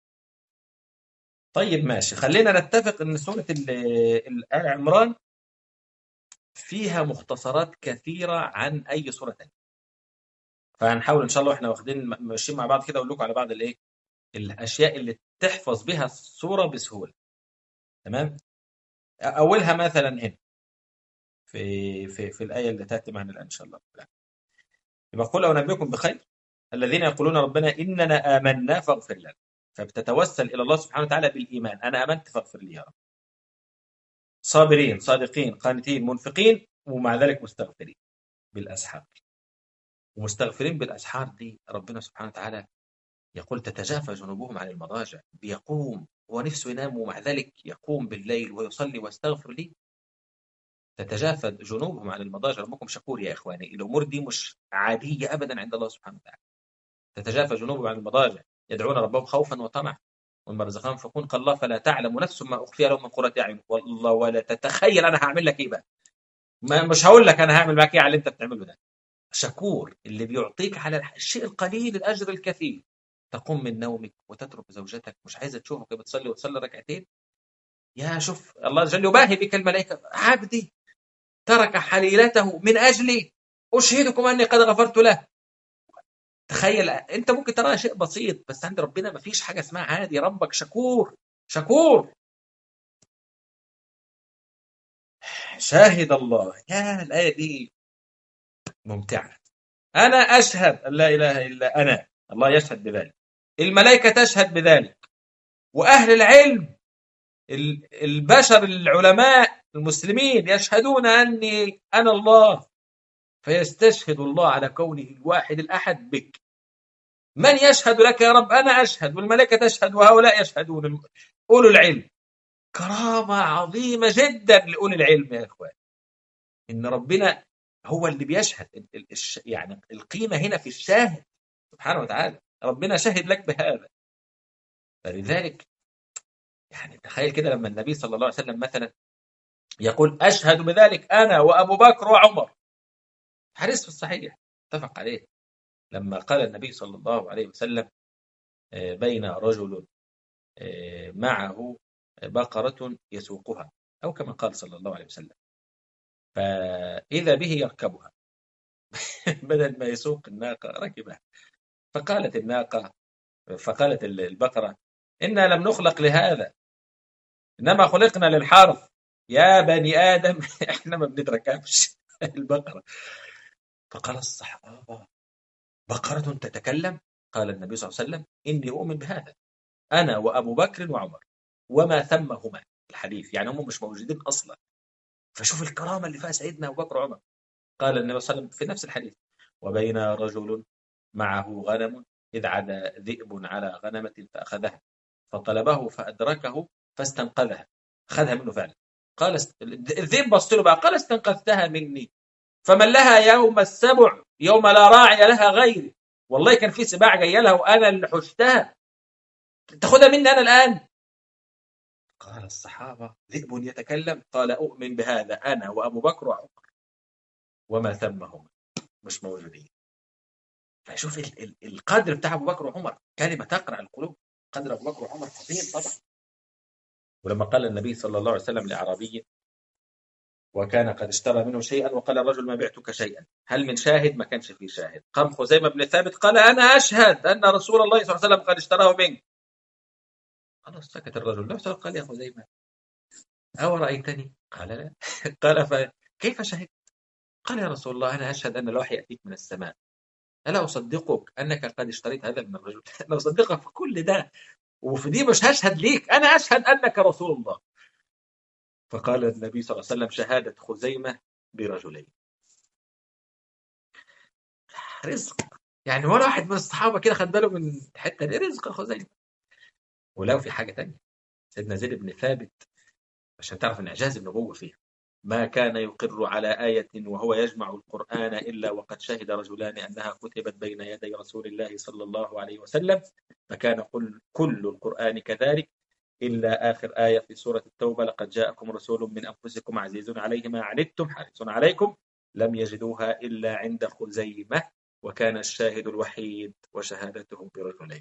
طيب ماشي خلينا نتفق ان سوره ال عمران فيها مختصرات كثيره عن اي سوره ثانيه فهنحاول ان شاء الله واحنا واخدين ماشيين مع بعض كده اقول لكم على بعض الايه الاشياء اللي تحفظ بها الصوره بسهوله تمام اولها مثلا هنا في في في الايه اللي تاتي معنا الان ان شاء الله يبقى قل انبئكم بخير الذين يقولون ربنا اننا امنا فاغفر لنا فبتتوسل الى الله سبحانه وتعالى بالايمان انا امنت فاغفر لي يا رب صابرين صادقين قانتين منفقين ومع ذلك مستغفرين بالاسحار ومستغفرين بالاسحار دي ربنا سبحانه وتعالى يقول تتجافى جنوبهم عن المضاجع بيقوم هو نفسه ينام ومع ذلك يقوم بالليل ويصلي ويستغفر لي تتجافى جنوبهم عن المضاجع ربكم شكور يا إخواني الأمور دي مش عادية أبدا عند الله سبحانه وتعالى تتجافى جنوبهم عن المضاجع يدعون ربهم خوفا وطمعا وما رزقهم فكون قال الله فلا تعلم نفس ما أخفي لهم من قرة أعين والله ولا تتخيل أنا هعمل لك إيه بقى ما مش هقول لك أنا هعمل معاك إيه على اللي أنت بتعمله ده شكور اللي بيعطيك على الشيء القليل الأجر الكثير تقوم من نومك وتترك زوجتك مش عايزة تشوفك بتصلي وتصلي ركعتين يا شوف الله جل يباهي بك الملائكة عبدي ترك حليلته من أجلي أشهدكم أني قد غفرت له تخيل أنت ممكن تراها شيء بسيط بس عند ربنا ما فيش حاجة اسمها عادي ربك شكور شكور شاهد الله يا الآية دي ممتعة أنا أشهد أن لا إله إلا أنا الله يشهد بذلك الملائكة تشهد بذلك وأهل العلم البشر العلماء المسلمين يشهدون أني أنا الله فيستشهد الله على كونه الواحد الأحد بك من يشهد لك يا رب أنا أشهد والملائكة تشهد وهؤلاء يشهدون أولو العلم كرامة عظيمة جدا لأولي العلم يا إخوان إن ربنا هو اللي بيشهد يعني القيمة هنا في الشاهد سبحانه وتعالى ربنا شهد لك بهذا فلذلك يعني تخيل كده لما النبي صلى الله عليه وسلم مثلا يقول أشهد بذلك أنا وأبو بكر وعمر حديث في الصحيح اتفق عليه لما قال النبي صلى الله عليه وسلم آه، بين رجل آه، معه بقرة يسوقها أو كما قال صلى الله عليه وسلم فإذا به يركبها بدل ما يسوق الناقة ركبها فقالت الناقة فقالت البقرة إنا لم نخلق لهذا إنما خلقنا للحرث يا بني آدم إحنا ما بنتركبش البقرة فقال الصحابة بقرة تتكلم قال النبي صلى الله عليه وسلم إني أؤمن بهذا أنا وأبو بكر وعمر وما ثمهما الحديث يعني هم مش موجودين أصلا فشوف الكرامة اللي فيها سيدنا أبو بكر وعمر قال النبي صلى الله عليه وسلم في نفس الحديث وبين رجل معه غنم إذ عدا ذئب على غنمة فأخذها فطلبه فأدركه فاستنقذها أخذها منه فعلا قال الذئب بص له بقى قال استنقذتها مني فمن لها يوم السبع يوم لا راعي لها غيري والله كان في سباع جايه لها وانا اللي حشتها تاخدها مني انا الان قال الصحابه ذئب يتكلم قال اؤمن بهذا انا وابو بكر وعمر وما ثمهما مش موجودين فشوف القدر بتاع ابو بكر وعمر كلمه تقرع القلوب قدر ابو بكر وعمر عظيم طبعا ولما قال النبي صلى الله عليه وسلم لاعرابي وكان قد اشترى منه شيئا وقال الرجل ما بعتك شيئا هل من شاهد ما كانش في شاهد قام خزيمة بن ثابت قال أنا أشهد أن رسول الله صلى الله عليه وسلم قد اشتراه منك خلاص سكت الرجل لا قال يا خزيمة أو رأيتني قال لا قال فكيف شهدت قال يا رسول الله أنا أشهد أن الوحي يأتيك من السماء الا اصدقك انك قد اشتريت هذا من الرجل انا اصدقك في كل ده وفي دي مش هشهد ليك انا اشهد انك رسول الله فقال النبي صلى الله عليه وسلم شهاده خزيمه برجلين رزق يعني ولا واحد من الصحابه كده خد باله من الحته دي رزق خزيمه ولو في حاجه تانية سيدنا زيد بن ثابت عشان تعرف ان اعجاز النبوه فيها ما كان يقر على آية وهو يجمع القرآن إلا وقد شهد رجلان أنها كتبت بين يدي رسول الله صلى الله عليه وسلم فكان كل, كل القرآن كذلك إلا آخر آية في سورة التوبة لقد جاءكم رسول من أنفسكم عزيز عليه ما عنتم حريص عليكم لم يجدوها إلا عند خزيمة وكان الشاهد الوحيد وشهادته برجلين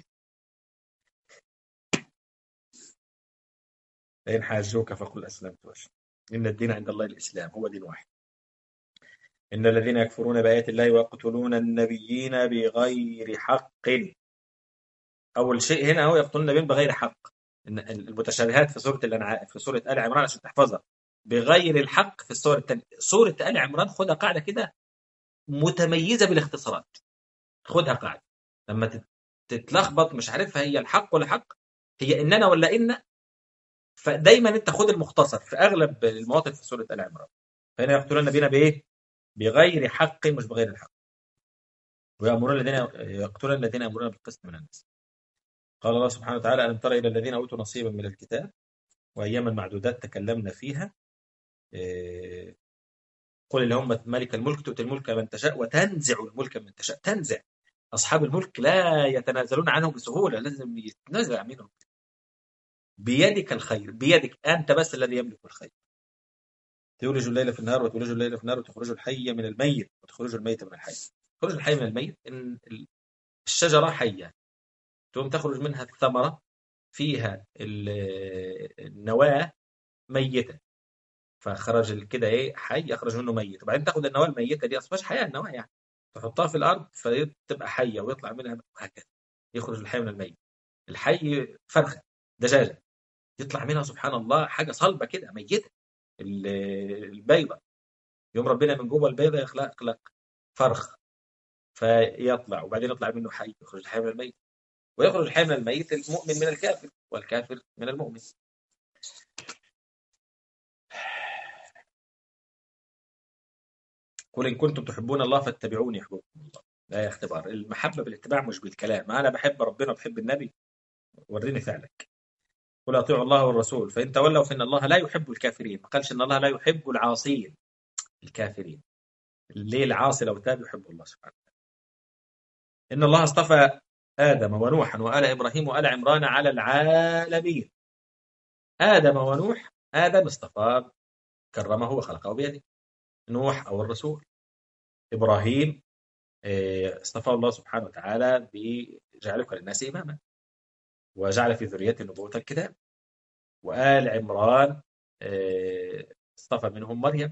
فإن حاجوك فقل أسلمت وجهي إن الدين عند الله الإسلام هو دين واحد إن الذين يكفرون بآيات الله ويقتلون النبيين بغير حق أول شيء هنا هو يقتلون النبيين بغير حق إن المتشابهات في سورة الأنعام في سورة آل عمران عشان تحفظها بغير الحق في السورة الثانية سورة آل عمران خدها قاعدة كده متميزة بالاختصارات خدها قاعدة لما تتلخبط مش عارفها هي الحق ولا حق هي إننا ولا إن فدايما انت خد المختصر في اغلب المواطن في سوره ال عمران فهنا يقتلون النبيين بايه؟ بغير حق مش بغير الحق ويأمرون الذين يقتلون الذين يأمرون بالقسط من الناس قال الله سبحانه وتعالى ألم تر إلى الذين أوتوا نصيبا من الكتاب وأياما معدودات تكلمنا فيها إيه، قل اللهم ملك الملك تؤتي الملك من تشاء وتنزع الملك من تشاء تنزع أصحاب الملك لا يتنازلون عنه بسهولة لازم يتنازل منهم بيدك الخير بيدك أنت بس الذي يملك الخير تولج الليل في النهار وتولج الليل في النهار وتخرج الحي من الميت وتخرج الميت من الحي تخرج الحي من الميت إن الشجرة حية تقوم تخرج منها الثمرة فيها النواة ميتة فخرج كده ايه حي يخرج منه ميت وبعدين تاخد النواه الميته دي اصلا حياه النواه يعني تحطها في الارض فتبقى حيه ويطلع منها وهكذا يخرج الحي من الميت الحي فرخه دجاجه يطلع منها سبحان الله حاجه صلبه كده ميته البيضه يوم ربنا من جوه البيضه يخلق يخلق فرخ فيطلع وبعدين يطلع منه حي يخرج الحي من الميت ويخرج الحي من الميت المؤمن من الكافر والكافر من المؤمن قل إن كنتم تحبون الله فاتبعوني يحببكم الله لا اختبار المحبة بالاتباع مش بالكلام أنا بحب ربنا وبحب النبي وريني فعلك قل اطيعوا الله والرسول فان تولوا فان الله لا يحب الكافرين ما قالش ان الله لا يحب العاصين الكافرين ليه العاصي لو تاب يحب الله سبحانه وتعالى ان الله اصطفى ادم ونوحا وال ابراهيم وال عمران على العالمين ادم ونوح ادم اصطفاه كرمه وخلقه بيده نوح او الرسول ابراهيم آه، اصطفاه الله سبحانه وتعالى بجعلك للناس اماما وجعل في ذريته نبوة الكتاب وآل عمران آه، اصطفى منهم مريم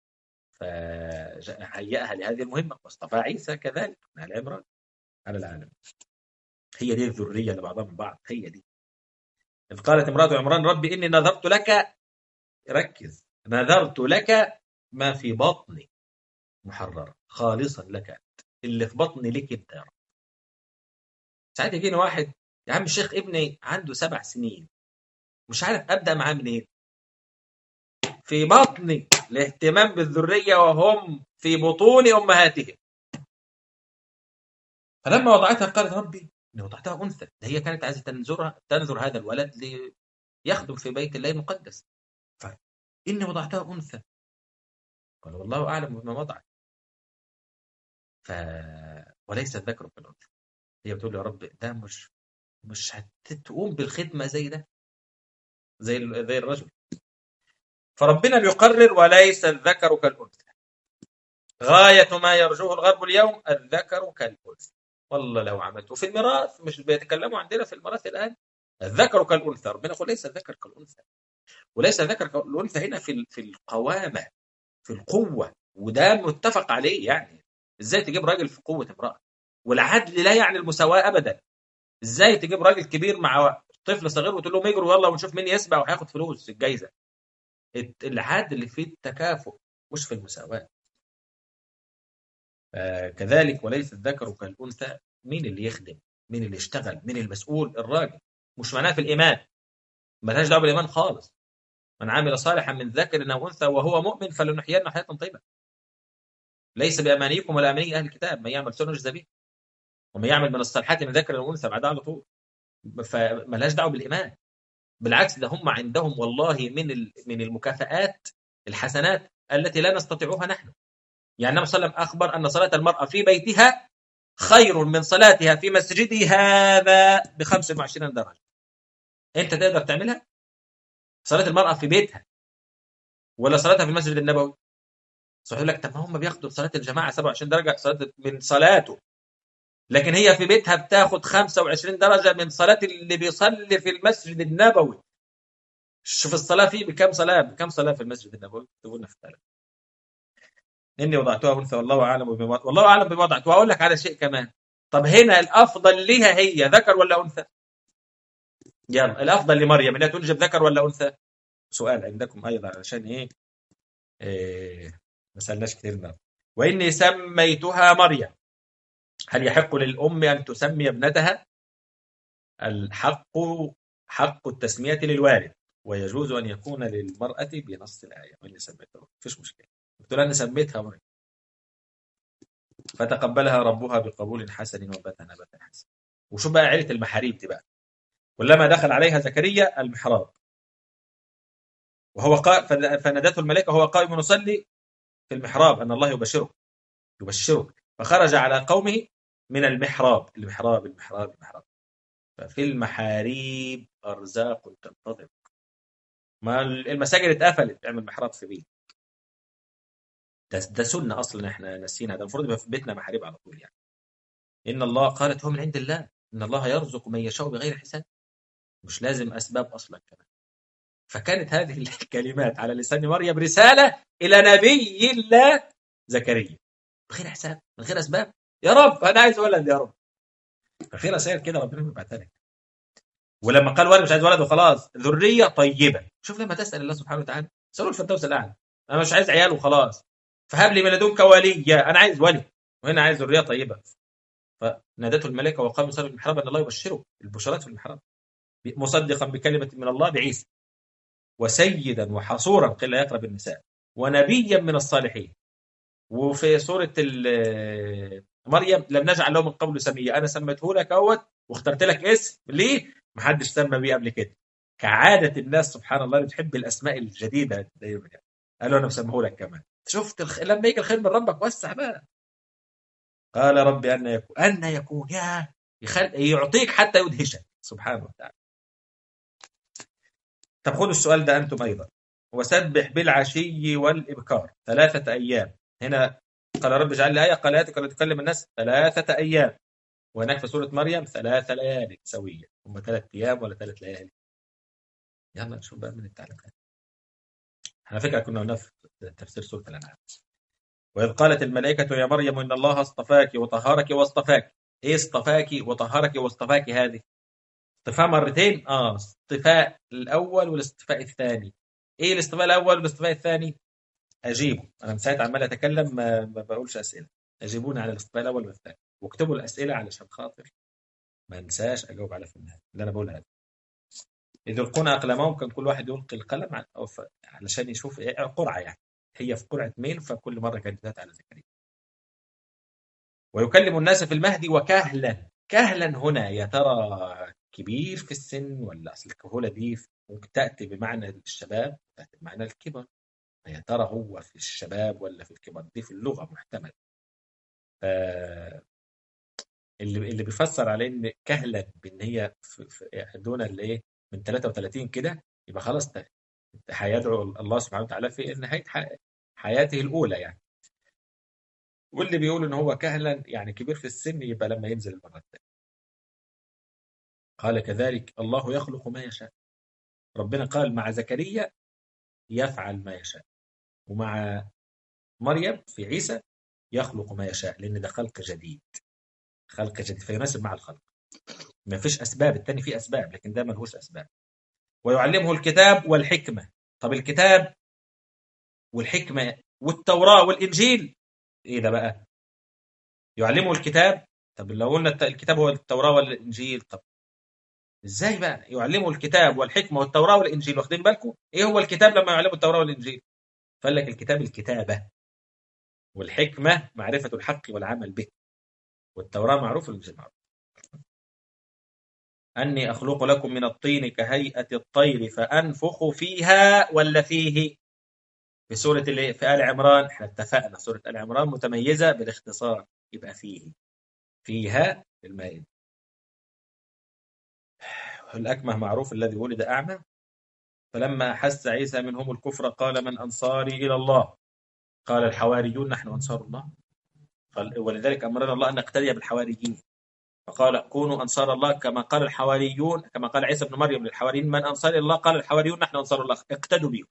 فهيأها لهذه المهمة واصطفى عيسى كذلك من آل عمران على العالم هي دي الذرية اللي بعضها من بعض هي دي إذ قالت امرأة عمران ربي إني نذرت لك ركز نذرت لك ما في بطني محررا خالصا لك اللي في بطني لك انت يا رب ساعات يجيني واحد يا عم الشيخ ابني عنده سبع سنين مش عارف ابدا معاه منين في بطني الاهتمام بالذريه وهم في بطون امهاتهم فلما وضعتها قالت ربي اني وضعتها انثى ده هي كانت عايزه تنذرها تنذر هذا الولد ليخدم في بيت الله المقدس فاني وضعتها انثى قال والله اعلم بما وضعت ف وليس الذكر كالانثى هي بتقول يا رب ده مش مش هتقوم بالخدمة زي ده زي زي الرجل فربنا بيقرر وليس الذكر كالأنثى غاية ما يرجوه الغرب اليوم الذكر كالأنثى والله لو عملته في الميراث مش بيتكلموا عندنا في الميراث الآن الذكر كالأنثى ربنا يقول ليس الذكر كالأنثى وليس الذكر كالأنثى هنا في في القوامة في القوة وده متفق عليه يعني ازاي تجيب راجل في قوة امرأة والعدل لا يعني المساواة أبدا ازاي تجيب راجل كبير مع طفل صغير وتقول لهم اجروا يلا ونشوف مين يسبق وهياخد فلوس الجايزه العدل في التكافؤ مش في المساواه كذلك وليس الذكر كالأنثى مين اللي يخدم مين اللي يشتغل مين المسؤول الراجل مش معناه في الإيمان ملهاش دعوة بالإيمان خالص من عمل صالحا من ذكر أو أنثى وهو مؤمن فلنحيينه حياة طيبة ليس بأمانيكم ولا أماني أهل الكتاب من يعمل سنة يجزى به ومن يعمل من الصالحات من ذكر أو أنثى بعدها على طول فملهاش دعوة بالإيمان بالعكس ده هم عندهم والله من من المكافآت الحسنات التي لا نستطيعها نحن يعني النبي صلى الله عليه وسلم أخبر أن صلاة المرأة في بيتها خير من صلاتها في مسجدي هذا ب 25 درجة أنت تقدر تعملها؟ صلاة المرأة في بيتها ولا صلاتها في المسجد النبوي؟ صحيح لك طب ما هم بياخدوا صلاة الجماعة 27 درجة صلاة من صلاته لكن هي في بيتها بتاخد 25 درجة من صلاة اللي بيصلي في المسجد النبوي شوف الصلاة فيه بكم صلاة بكم صلاة في المسجد النبوي تقولنا في الثلاث إني وضعتها أنثى والله أعلم بما والله أعلم بما وضعت وأقول لك على شيء كمان طب هنا الأفضل لها هي ذكر ولا أنثى؟ يلا الأفضل لمريم إنها تنجب ذكر ولا أنثى؟ سؤال عندكم أيضا علشان إيه, إيه ما سألناش كثير من وإني سميتها مريم هل يحق للأم أن تسمي ابنتها؟ الحق حق التسمية للوالد ويجوز أن يكون للمرأة بنص الآية وإني سميتها مفيش مشكلة قلت لها أنا سميتها مريم فتقبلها ربها بقبول حسن وبات نباتا حسن وشوف بقى عيلة المحاريب دي بقى ولما دخل عليها زكريا المحراب وهو قا... فنادته الملائكة وهو قائم يصلي في المحراب أن الله يبشره يبشره فخرج على قومه من المحراب المحراب المحراب المحراب ففي المحاريب أرزاق تنتظر ما المساجد اتقفلت اعمل محراب في بيت ده, ده سنة أصلا احنا ناسينها ده المفروض يبقى في بيتنا محاريب على طول يعني إن الله قالت هو من عند الله إن الله يرزق من يشاء بغير حساب مش لازم أسباب أصلا كمان فكانت هذه الكلمات على لسان مريم رسالة إلى نبي الله زكريا بغير حساب من غير أسباب يا رب أنا عايز ولد يا رب ففي رسائل كده ربنا بيبعتها لك ولما قال ولد مش عايز ولد وخلاص ذرية طيبة شوف لما تسأل الله سبحانه وتعالى سألوا الفردوس الأعلى أنا مش عايز عيال وخلاص فهب لي من لدنك وليا أنا عايز ولي وهنا عايز ذرية طيبة فنادته الملائكة وقام يصلي في المحراب أن الله يبشره البشرات في المحراب مصدقا بكلمة من الله بعيسى وسيدا وحصورا قل يقرب النساء ونبيا من الصالحين وفي سورة مريم لم نجعل له من قبل سمية أنا سميته لك أهوت واخترت لك اسم ليه؟ ما حدش سمى بيه قبل كده كعادة الناس سبحان الله اللي بتحب الأسماء الجديدة دايما يعني. قالوا أنا مسميه لك كمان شفت الخ... لما يجي الخير من ربك وسع بقى قال ربي أن يكون أن يكون يا يخل... يعطيك حتى يدهشك سبحانه وتعالى طب خذوا السؤال ده أنتم أيضا وسبح بالعشي والإبكار ثلاثة أيام هنا قال رب اجعل لي آية قال آياتك ولا تكلم الناس ثلاثة أيام وهناك في سورة مريم ثلاث ليالي سوية هم ثلاث أيام ولا ثلاث ليالي يلا نشوف بقى من التعليقات على فكرة كنا هنا في تفسير سورة الأنعام وإذ قالت الملائكة يا مريم إن الله اصطفاك وطهرك واصطفاك إيه اصطفاك وطهرك واصطفاك هذه اصطفاء مرتين اه اصطفاء الأول والاصطفاء الثاني إيه الاصطفاء الأول والاصطفاء الثاني أجيبه أنا من ساعة عمال أتكلم ما بقولش أسئلة أجيبوني على الاصطفاء الأول والثاني واكتبوا الأسئلة علشان خاطر ما انساش أجاوب على في النهاية اللي أنا بقولها دي إذ يلقون أقلامهم كان كل واحد يلقي القلم علشان يشوف إيه قرعة يعني هي في قرعة مين فكل مرة كانت ذات على زكريا ويكلم الناس في المهدي وكهلا كهلا هنا يا ترى كبير في السن ولا أصل الكهولة دي ممكن تأتي بمعنى الشباب تأتي بمعنى الكبر يا ترى هو في الشباب ولا في الكبر دي في اللغة محتمل ف... اللي اللي بيفسر عليه ان كهلا بان هي في في دون الايه من 33 كده يبقى خلاص هيدعو الله سبحانه وتعالى في نهايه حياته الاولى يعني واللي بيقول ان هو كهلا يعني كبير في السن يبقى لما ينزل المره الثانيه قال كذلك الله يخلق ما يشاء ربنا قال مع زكريا يفعل ما يشاء ومع مريم في عيسى يخلق ما يشاء لان ده خلق جديد خلق جديد فيناسب مع الخلق ما فيش اسباب الثاني فيه اسباب لكن ده ملهوش اسباب ويعلمه الكتاب والحكمه طب الكتاب والحكمه والتوراه والانجيل ايه ده بقى يعلمه الكتاب طب لو قلنا الت- الكتاب هو التوراه والانجيل طب ازاي بقى يعلمه الكتاب والحكمه والتوراه والانجيل واخدين بالكم ايه هو الكتاب لما يعلمه التوراه والانجيل قال لك الكتاب الكتابه والحكمه معرفه الحق والعمل به والتوراه معروف والانجيل معروف اني اخلق لكم من الطين كهيئه الطير فانفخ فيها ولا فيه في سوره اللي في ال عمران احنا اتفقنا سوره ال عمران متميزه بالاختصار يبقى فيه فيها المائده الأكمه معروف الذي ولد أعمى فلما أحس عيسى منهم الكفر قال من أنصاري إلى الله قال الحواريون نحن أنصار الله قال ولذلك أمرنا الله أن نقتدي بالحواريين فقال كونوا أنصار الله كما قال الحواريون كما قال عيسى بن مريم للحواريين من أنصار الله قال الحواريون نحن أنصار الله اقتدوا بهم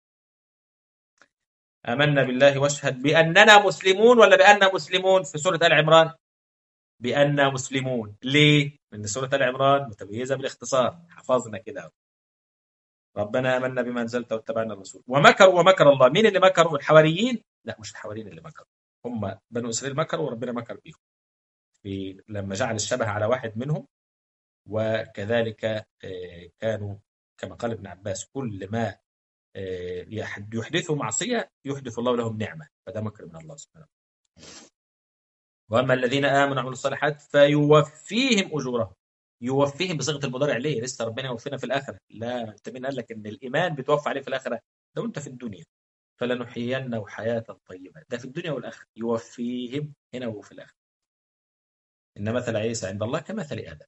آمنا بالله واشهد بأننا مسلمون ولا بأننا مسلمون في سورة آل عمران بأننا مسلمون ليه؟ لأن سورة آل عمران متميزة بالاختصار حفظنا كده ربنا آمنا بما أنزلت واتبعنا الرسول ومكروا ومكر الله مين اللي مكروا الحواريين لا مش الحواريين اللي مكروا هم بنو إسرائيل مكروا وربنا مكر بيهم في لما جعل الشبه على واحد منهم وكذلك آه، كانوا كما قال ابن عباس كل ما آه، يحد- يحدثوا معصية يحدث الله لهم نعمة فده مكر من الله سبحانه وتعالى وأما الذين آمنوا وعملوا الصالحات فيوفيهم أجورهم يوفيهم بصيغة المضارع ليه لسه ربنا يوفينا في الآخرة لا أنت مين قال لك إن الإيمان بتوفى عليه في الآخرة ده أنت في الدنيا فلنحيينه حياة طيبة ده في الدنيا والآخرة يوفيهم هنا وفي الآخرة إن مثل عيسى عند الله كمثل آدم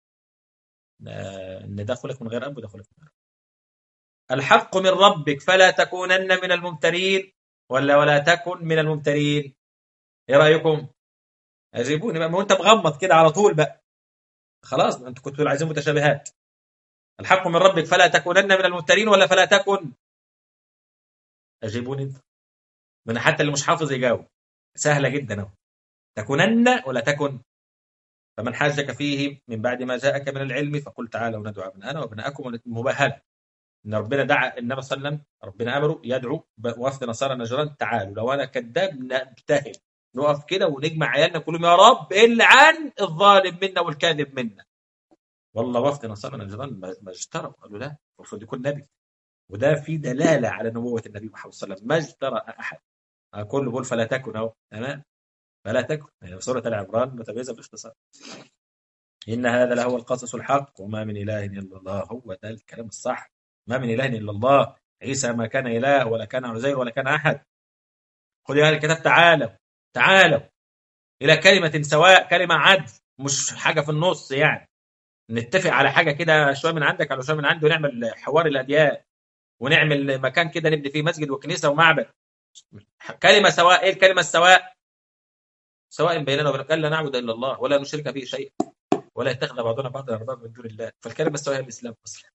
آه، إن ده خلق من غير أب وده خلق من غير أب الحق من ربك فلا تكونن من الممترين ولا ولا تكن من الممترين ايه رايكم اجيبوني بقى ما هو انت مغمض كده على طول بقى خلاص انتوا كنتوا عايزين متشابهات الحق من ربك فلا تكونن من الممترين ولا فلا تكن اجيبوني انت من حتى اللي مش حافظ يجاوب سهله جدا اهو تكونن ولا تكن فمن حاجك فيه من بعد ما جاءك من العلم فقل تعالوا ندعو ابناءنا وابناءكم مباهله ان ربنا دعا النبي صلى الله عليه وسلم ربنا امره يدعو وفد نصارى نجران تعالوا لو انا كذاب نبتهل نقف كده ونجمع عيالنا كلهم يا رب العن الظالم منا والكاذب منا والله وفد نصارى نجران ما ما اجتروا قالوا لا المفروض يكون نبي وده في دلاله على نبوه النبي محمد صلى الله عليه وسلم ما اجترأ احد كله بيقول فلا تكن اهو تمام فلا تكن يعني سوره ال عمران متميزه بالاختصار ان هذا لهو القصص الحق وما من اله الا الله هو ده الكلام الصح ما من اله الا الله عيسى ما كان اله ولا كان عزير ولا كان احد خذ يا اهل الكتاب تعالوا تعالوا الى كلمه سواء كلمه عدل مش حاجه في النص يعني نتفق على حاجه كده شويه من عندك على شويه من عنده ونعمل حوار الاديان ونعمل مكان كده نبني فيه مسجد وكنيسه ومعبد كلمه سواء ايه الكلمه السواء سواء بيننا وبينك لا نعبد الا الله ولا نشرك به شيئا ولا يتخذ بعضنا بعضا اربابا من دون الله فالكلمه السواء هي الاسلام اصلا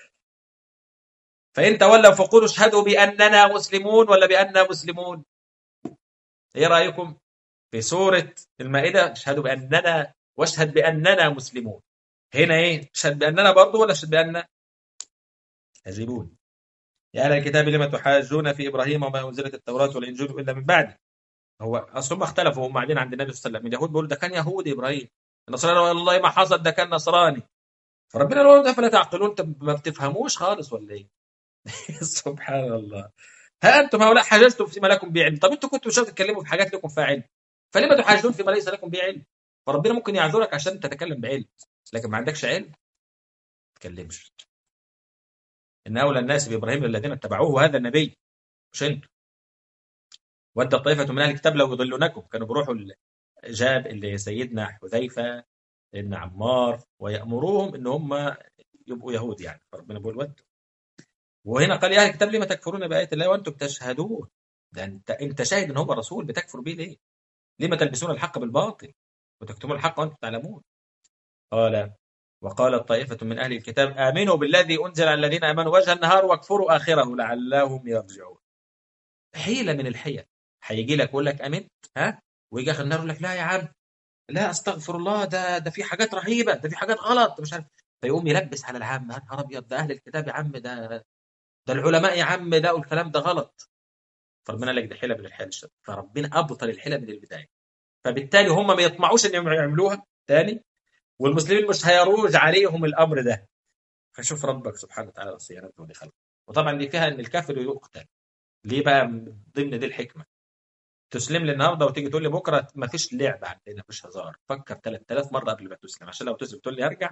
فان تولوا فقولوا اشهدوا باننا مسلمون ولا باننا مسلمون ايه رايكم في سوره المائده اشهدوا باننا واشهد باننا مسلمون هنا ايه اشهد باننا برضه ولا اشهد باننا يجيبون يا اهل الكتاب لما تحاجون في ابراهيم وما انزلت التوراه والانجيل الا من بعده هو اصل هم اختلفوا هم قاعدين عند النبي صلى الله عليه وسلم اليهود بيقولوا ده كان يهودي ابراهيم النصارى والله ما حصل ده كان نصراني فربنا قال لهم فلا تعقلون انت ما بتفهموش خالص ولا ايه سبحان الله ها انتم هؤلاء حاججتم فيما لكم به علم طب انتم كنتوا مش تتكلموا في حاجات لكم فيها علم فلما تحاجون فيما ليس لكم به علم فربنا ممكن يعذرك عشان تتكلم بعلم لكن ما عندكش علم ما تتكلمش ان اولى الناس بابراهيم الذين اتبعوه هذا النبي مش انتم ود طائفه من اهل الكتاب لو يضلونكم كانوا بيروحوا ال- جاب اللي سيدنا حذيفه ابن عمار ويامروهم ان هم يبقوا يهود يعني فربنا بيقول ود وهنا قال يا اهل الكتاب لما تكفرون بايات الله وانتم تشهدون ده انت انت شاهد ان هو رسول بتكفر به ليه؟ لما تلبسون الحق بالباطل وتكتمون الحق وانتم تعلمون قال وقالت طائفة من أهل الكتاب آمنوا بالذي أنزل على الذين آمنوا وجه النهار واكفروا آخره لعلهم يرجعون حيلة من الحيل هيجي لك يقول لك آمنت ها ويجي آخر النهار يقول لك لا يا عم لا استغفر الله ده ده في حاجات رهيبة ده في حاجات غلط مش عارف فيقوم يلبس على العام يا نهار أبيض ده أهل الكتاب يا عم ده ده العلماء يا عم ده والكلام ده غلط فربنا قال لك ده حيلة من الحيل الشر فربنا أبطل الحيلة من البداية فبالتالي هم ما يطمعوش انهم يعملوها تاني والمسلمين مش هيروج عليهم الامر ده فشوف ربك سبحانه وتعالى صيانته لخلقه وطبعا دي فيها ان الكافر يقتل ليه بقى من ضمن دي الحكمه تسلم لي النهارده وتيجي تقول لي بكره ما فيش لعب عندنا مفيش هزار فكر 3000 مره قبل ما تسلم عشان لو تسلم تقول لي ارجع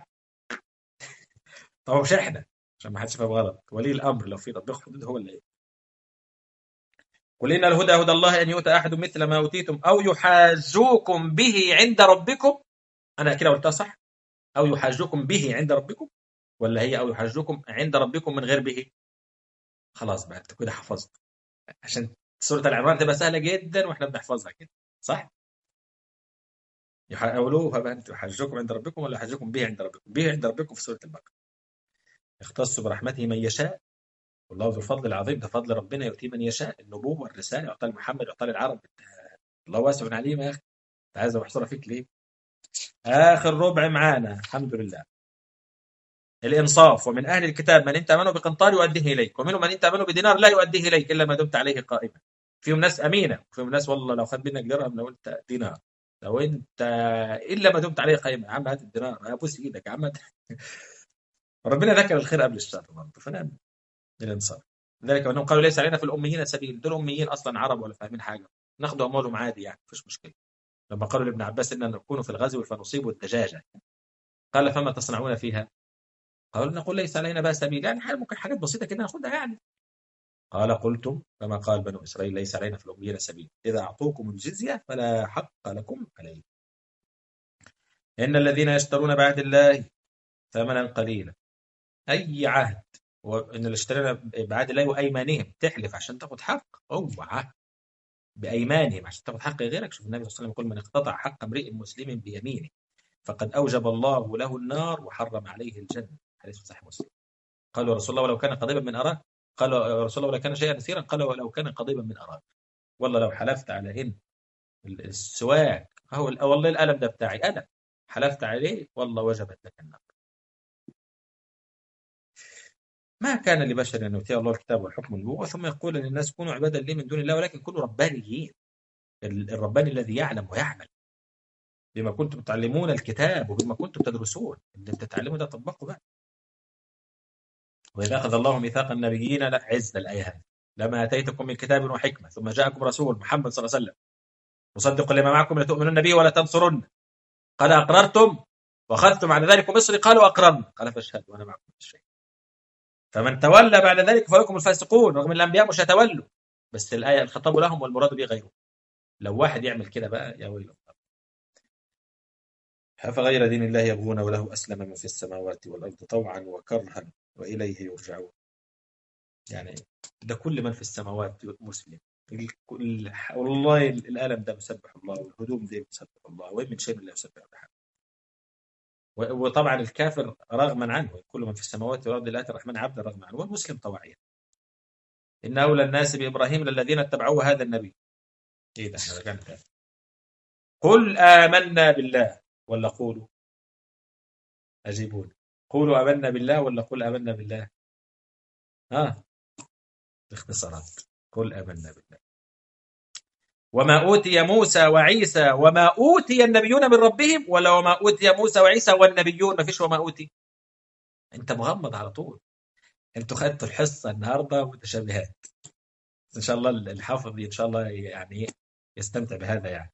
طب مش احنا عشان ما حدش يفهم غلط ولي الامر لو في رب حدود هو اللي قل ان الهدى هدى الله ان يؤتى احد مثل ما اوتيتم او يحاجوكم به عند ربكم انا كده قلتها صح او يحاجوكم به عند ربكم ولا هي او يحاجوكم عند ربكم من غير به خلاص بقى انت كده حفظت عشان سوره العمران تبقى سهله جدا واحنا بنحفظها كده صح يحاولوها بقى انتوا يحاجوكم عند ربكم ولا يحاجوكم به عند ربكم به عند ربكم في سوره البقره يختص برحمته من يشاء والله ذو الفضل العظيم ده فضل ربنا يؤتيه من يشاء النبوه والرساله يعطى لمحمد يعطى للعرب الله واسع عليم يا اخي انت عايز محصوره فيك ليه؟ اخر ربع معانا الحمد لله الانصاف ومن اهل الكتاب من ان تامنوا بقنطار يؤديه اليك ومنهم من ان تامنوا بدينار لا يؤديه اليك الا ما دمت عليه قائما فيهم ناس امينه وفيهم ناس والله لو خد منك درهم لو انت دينار لو انت الا ما دمت عليه قائما يا عم هات الدينار ابوس ايدك يا عم ربنا ذكر الخير قبل الشر برضه فنعم الانصاف لذلك انهم قالوا ليس علينا في الاميين سبيل دول اميين اصلا عرب ولا فاهمين حاجه ناخذ اموالهم عادي يعني مفيش مشكله لما قالوا لابن عباس ان نكون في الغزو فنصيب الدجاجه قال فما تصنعون فيها؟ قالوا نقول ليس علينا بها سبيل يعني حاجة ممكن حاجات بسيطه كده ناخذها يعني قال قلتم كما قال بنو اسرائيل ليس علينا في الاميين سبيل اذا اعطوكم الجزيه فلا حق لكم عليه ان الذين يشترون بعهد الله ثمنا قليلا اي عهد وان اللي اشترينا بعهد الله وايمانهم تحلف عشان تاخد حق اوعى بايمانهم عشان تاخد حق غيرك شوف النبي صلى الله عليه وسلم يقول من اقتطع حق امرئ مسلم بيمينه فقد اوجب الله له النار وحرم عليه الجنه حديث صحيح مسلم قالوا رسول الله ولو كان قضيبا من اراك قال رسول الله ولو كان شيئا يسيرا قال ولو كان قضيبا من اراك والله لو حلفت على هند السواك هو والله القلم ده بتاعي انا حلفت عليه والله وجبت لك النار ما كان لبشر ان يؤتيه الله الكتاب والحكم والنبوه ثم يقول للناس كونوا عبادا لي من دون الله ولكن كونوا ربانيين الرباني الذي يعلم ويعمل بما كنتم تعلمون الكتاب وبما كنتم تدرسون اللي تتعلموا ده طبقوا بقى واذا اخذ الله ميثاق النبيين لا عز الايه هذه لما اتيتكم من كتاب وحكمه ثم جاءكم رسول محمد صلى الله عليه وسلم مصدق لما معكم لتؤمنون به ولا تنصرن قال اقررتم واخذتم على ذلك مصري قالوا اقررنا قال فاشهدوا وانا معكم بالشيء فمن تولى بعد ذلك فلكم الفاسقون رغم الانبياء مش هيتولوا بس الايه الخطاب لهم والمراد به غيره لو واحد يعمل كده بقى يا ويله أفغير دين الله يبغون وله أسلم من في السماوات والأرض طوعا وكرها وإليه يرجعون يعني ده كل من في السماوات مسلم الكل والله الألم ده مسبح الله والهدوم دي مسبح الله وإن من شيء لا يسبح بحمده وطبعا الكافر رغما عنه كل من في السماوات والارض لا الرحمن عبدا رغما عنه والمسلم طواعيا ان اولى الناس بابراهيم للذين اتبعوه هذا النبي ايه ده احنا رجعنا تاني قل امنا بالله ولا قولوا اجيبون قولوا امنا بالله ولا قل امنا بالله ها باختصارات قل امنا بالله وما أوتي موسى وعيسى وما أوتي النبيون من ربهم ولا وما أوتي موسى وعيسى والنبيون ما فيش وما أوتي أنت مغمض على طول أنتوا خدتوا الحصة النهاردة متشابهات إن شاء الله الحافظ إن شاء الله يعني يستمتع بهذا يعني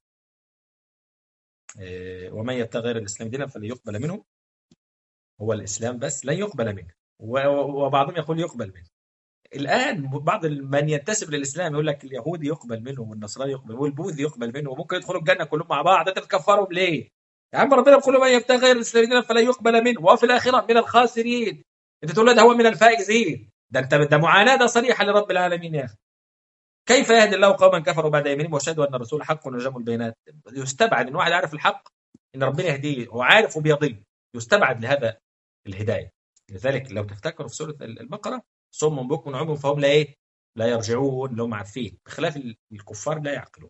ومن يبتغي غير الإسلام دينا فلن يقبل منه هو الإسلام بس لن يقبل منه وبعضهم يقول يقبل منه الان بعض من ينتسب للاسلام يقول لك اليهودي يقبل منه والنصراني يقبل والبوذي يقبل منه وممكن يدخلوا الجنه كلهم مع بعض انت بتكفرهم ليه؟ يا عم ربنا بيقول من يبتغي غير الاسلام فلا يقبل منه وفي الاخره من الخاسرين انت تقول ده هو من الفائزين ده انت ده معاناه صريحه لرب العالمين يا اخي كيف يهدي الله قوما كفروا بعد ايمانهم وشهدوا ان الرسول حق وجابوا البينات يستبعد ان واحد عارف الحق ان ربنا يهديه هو عارف وبيضل يستبعد لهذا الهدايه لذلك لو تفتكروا في سوره البقره صم بكم عمي فهم لا ايه لا يرجعون اللي هم عارفين بخلاف الكفار لا يعقلون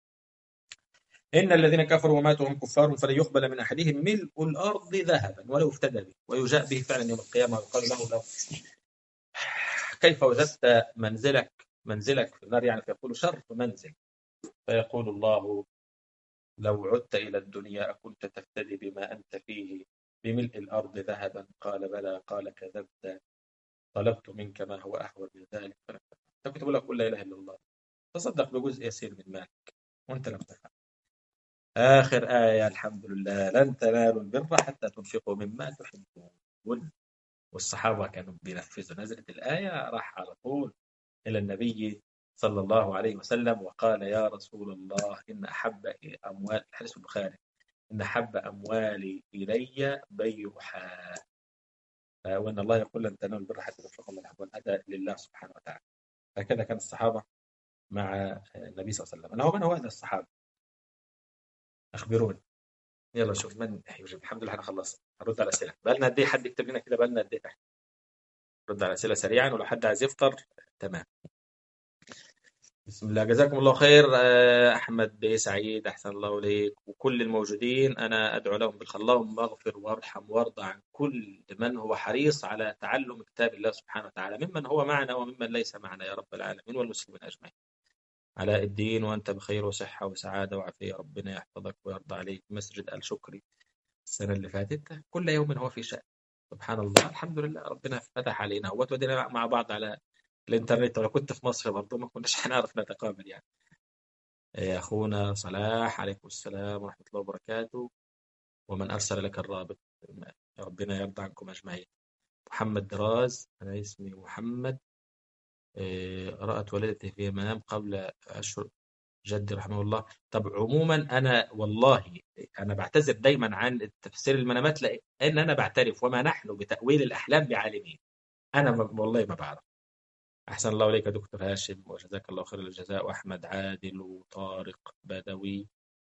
إن الذين كفروا وماتوا هم كفار فلن يقبل من أحدهم ملء الأرض ذهبا ولو افتدى به ويجاء به فعلا يوم القيامة ويقال له لو كيف وجدت منزلك منزلك في النار يعني فيقول شر منزل فيقول الله لو عدت إلى الدنيا أكنت تفتدي بما أنت فيه بملء الأرض ذهبا قال بلى قال كذبت طلبت منك ما هو أحوج من ذلك فلم تفعل كنت بقول لك قل لا إله إلا الله تصدق بجزء يسير من مالك وأنت لم تفعل آخر آية الحمد لله لن تنالوا البر حتى تنفقوا مما تحبون والصحابة كانوا بينفذوا نزلت الآية راح على طول إلى النبي صلى الله عليه وسلم وقال يا رسول الله إن أحب أموال الحديث البخاري إن أحب أموالي إلي بيوحا وإن الله يقول لن تنالوا البر حتى تنفقوا الله يحبون هذا لله سبحانه وتعالى هكذا كان الصحابة مع النبي صلى الله عليه وسلم أنا هو من هو هذا الصحابة أخبروني يلا شوف من يوجد الحمد لله احنا خلصنا هنرد على الأسئلة بقى لنا قد إيه حد يكتب لنا كده بقى لنا قد إيه رد على الأسئلة سريعا ولو حد عايز يفطر تمام بسم الله جزاكم الله خير أحمد بيه سعيد أحسن الله إليك وكل الموجودين أنا أدعو لهم بالخير اللهم اغفر وارحم وارضى عن كل من هو حريص على تعلم كتاب الله سبحانه وتعالى ممن هو معنا وممن ليس معنا يا رب العالمين والمسلمين أجمعين علاء الدين وأنت بخير وصحة وسعادة وعافية ربنا يحفظك ويرضى عليك مسجد الشكري السنة اللي فاتت كل يوم هو في شأن سبحان الله الحمد لله ربنا فتح علينا وتودينا مع بعض على الانترنت ولو كنت في مصر برضه ما كناش هنعرف نتقابل يعني يا اخونا صلاح عليكم السلام ورحمه الله وبركاته ومن ارسل لك الرابط ربنا يرضى عنكم اجمعين محمد دراز انا اسمي محمد رأت والدتي في منام قبل أشهر جدي رحمه الله طب عموما أنا والله أنا بعتذر دايما عن تفسير المنامات لأن أنا بعترف وما نحن بتأويل الأحلام بعالمين أنا والله ما بعرف أحسن الله إليك يا دكتور هاشم وجزاك الله خير الجزاء وأحمد عادل وطارق بدوي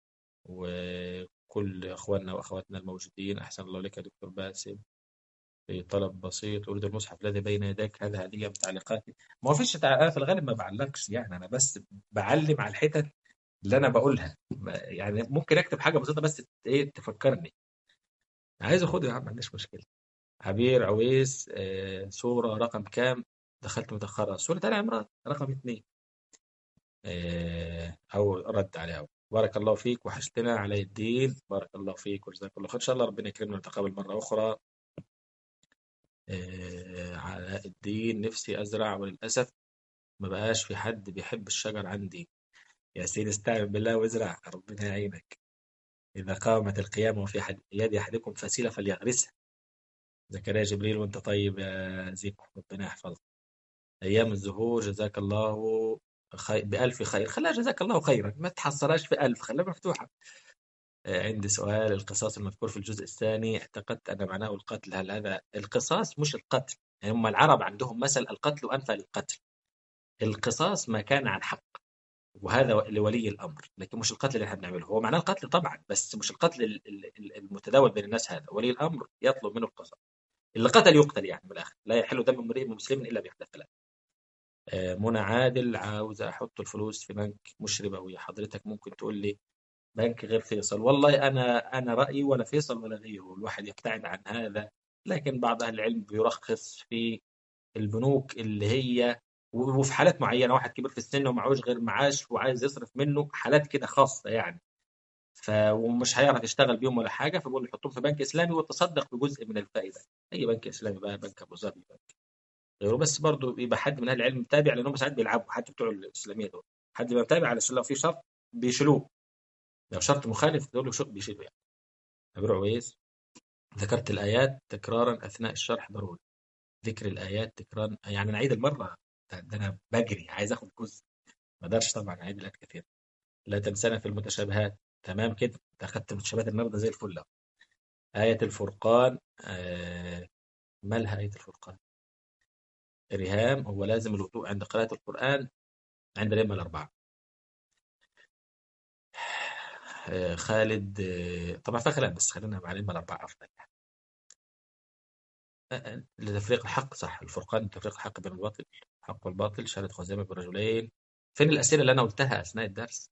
وكل أخواننا وأخواتنا الموجودين أحسن الله إليك يا دكتور باسم في طلب بسيط أريد المصحف الذي بين يديك هذا هدية من تعليقاتي ما فيش أنا في الغالب ما بعلقش يعني أنا بس بعلم على الحتت اللي أنا بقولها يعني ممكن أكتب حاجة بسيطة بس إيه تفكرني عايز أخده يا عم ما عنديش مشكلة عبير عويس آه سورة رقم كام دخلت متأخرة سورة آل عمران رقم اثنين أو رد عليها بارك الله فيك وحشتنا علي الدين بارك الله فيك وجزاك الله خير إن شاء الله ربنا يكرمنا ونتقابل مرة أخرى علاء الدين نفسي أزرع وللأسف ما بقاش في حد بيحب الشجر عندي يا سيدي استعن بالله وازرع ربنا يعينك إذا قامت القيامة وفي حد يد أحدكم فسيلة فليغرسها زكريا جبريل وانت طيب يا زيكو ربنا يحفظك أيام الزهور جزاك الله خير بألف خير خليها جزاك الله خيرا ما تحصرهاش في ألف خليها مفتوحة عندي سؤال القصاص المذكور في الجزء الثاني اعتقدت أن معناه القتل هل هذا القصاص مش القتل يعني هم العرب عندهم مثل القتل أنفى للقتل القصاص ما كان عن حق وهذا لولي الأمر لكن مش القتل اللي احنا بنعمله هو معناه القتل طبعا بس مش القتل المتداول بين الناس هذا ولي الأمر يطلب منه القصاص اللي قتل يقتل يعني من الآخر لا يحل دم امرئ مسلم إلا بإحدى ثلاث منى عادل عاوز أحط الفلوس في بنك مش ربوي حضرتك ممكن تقول لي بنك غير فيصل والله أنا أنا رأيي ولا فيصل ولا غيره الواحد يبتعد عن هذا لكن بعض أهل العلم بيرخص في البنوك اللي هي وفي حالات معينة واحد كبير في السن ومعهوش غير معاش وعايز يصرف منه حالات كده خاصة يعني ف ومش هيعرف يشتغل بيهم ولا حاجة فبقول له حطهم في بنك إسلامي وتصدق بجزء من الفائدة أي بنك إسلامي بقى بنك أبو ظبي بنك غيره بس برضه يبقى حد من اهل العلم متابع لانهم ساعات بيلعبوا حتى بتوع الاسلاميه دول حد يبقى متابع علشان لو في شرط بيشيلوه لو شرط مخالف دول شرط بيشيلوا يعني ابو عويس ذكرت الايات تكرارا اثناء الشرح ضروري ذكر الايات تكرارا يعني نعيد المره ده انا بجري عايز اخد جزء ما اقدرش طبعا اعيد الايات كتير لا تنسانا في المتشابهات تمام كده انت اخدت المتشابهات النهارده زي الفل آية الفرقان آه مالها آية الفرقان رهام هو لازم الوضوء عند قراءة القرآن عند الأئمة الأربعة خالد طبعا فيها خلاف بس خلينا مع الأئمة الأربعة أفضل لتفريق الحق صح الفرقان تفريق الحق بين الباطل الحق والباطل شهادة خزامة برجلين فين الأسئلة اللي أنا قلتها أثناء الدرس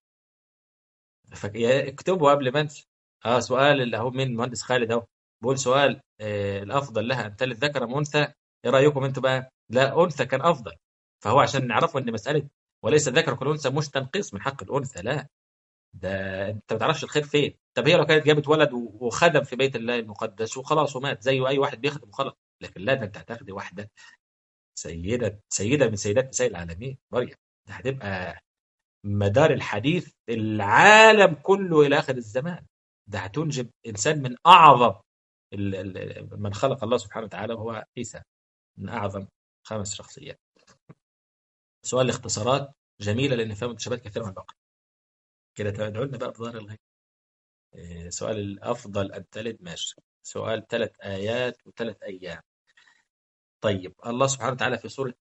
اكتبوا قبل ما انسى اه سؤال اللي هو من المهندس خالد اهو بقول سؤال آه الافضل لها ان تلد ذكر ام انثى ايه رايكم انتوا بقى لا انثى كان افضل فهو عشان نعرفوا ان مساله وليس الذكر كالانثى مش تنقيص من حق الانثى لا ده انت ما تعرفش الخير فين طب هي لو كانت جابت ولد وخدم في بيت الله المقدس وخلاص ومات زيه اي واحد بيخدم وخلاص لكن لا ده انت هتاخدي واحده سيده سيده من سيدات نساء العالمين مريم ده هتبقى مدار الحديث العالم كله الى اخر الزمان ده هتنجب انسان من اعظم من خلق الله سبحانه وتعالى وهو عيسى من اعظم خمس شخصيات سؤال الاختصارات جميله لان فيها متشابهات كثيره مع البقره كده تدعو لنا بقى بظهر الغيب سؤال الافضل ان تلد ماشي سؤال ثلاث ايات وثلاث ايام طيب الله سبحانه وتعالى في سوره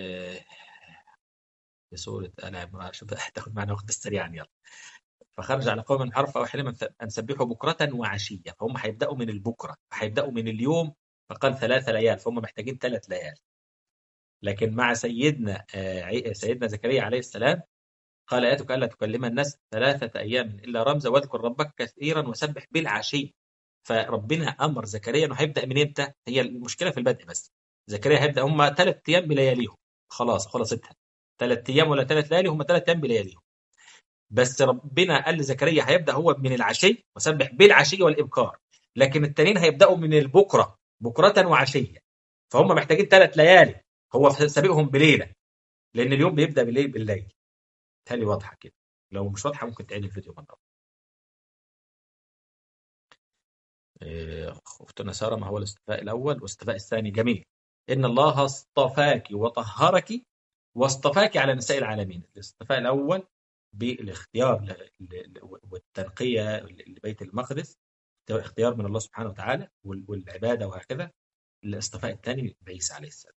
في سوره انا عمران شوف تاخذ معنا وقت السريع يلا فخرج على قوم عرف او حلما ان سبحوا بكره وعشيه فهم هيبداوا من البكره هيبداوا من اليوم فقال ثلاث ليال فهم محتاجين ثلاث ليال لكن مع سيدنا سيدنا زكريا عليه السلام قال آياتك ألا تكلم الناس ثلاثة أيام إلا رمزا واذكر ربك كثيرا وسبح بالعشي فربنا أمر زكريا إنه هيبدأ من إمتى؟ هي المشكلة في البدء بس زكريا هيبدأ هم ثلاث أيام بلياليهم خلاص خلصتها ثلاث أيام ولا ثلاث ليالي هم ثلاث أيام بلياليهم بس ربنا قال لزكريا هيبدأ هو من العشي وسبح بالعشي والإبكار لكن التانيين هيبدأوا من البكرة بكرة وعشية فهم محتاجين ثلاث ليالي هو سابقهم بليلة لأن اليوم بيبدأ بالليل بالليل تالي واضحة كده لو مش واضحة ممكن تعيد الفيديو مرة أختنا سارة ما هو الاصطفاء الأول والاصطفاء الثاني جميل إن الله اصطفاك وطهرك واصطفاك على نساء العالمين الاصطفاء الأول بالاختيار والتنقية لبيت المقدس اختيار من الله سبحانه وتعالى والعبادة وهكذا الاصطفاء الثاني بعيسى عليه السلام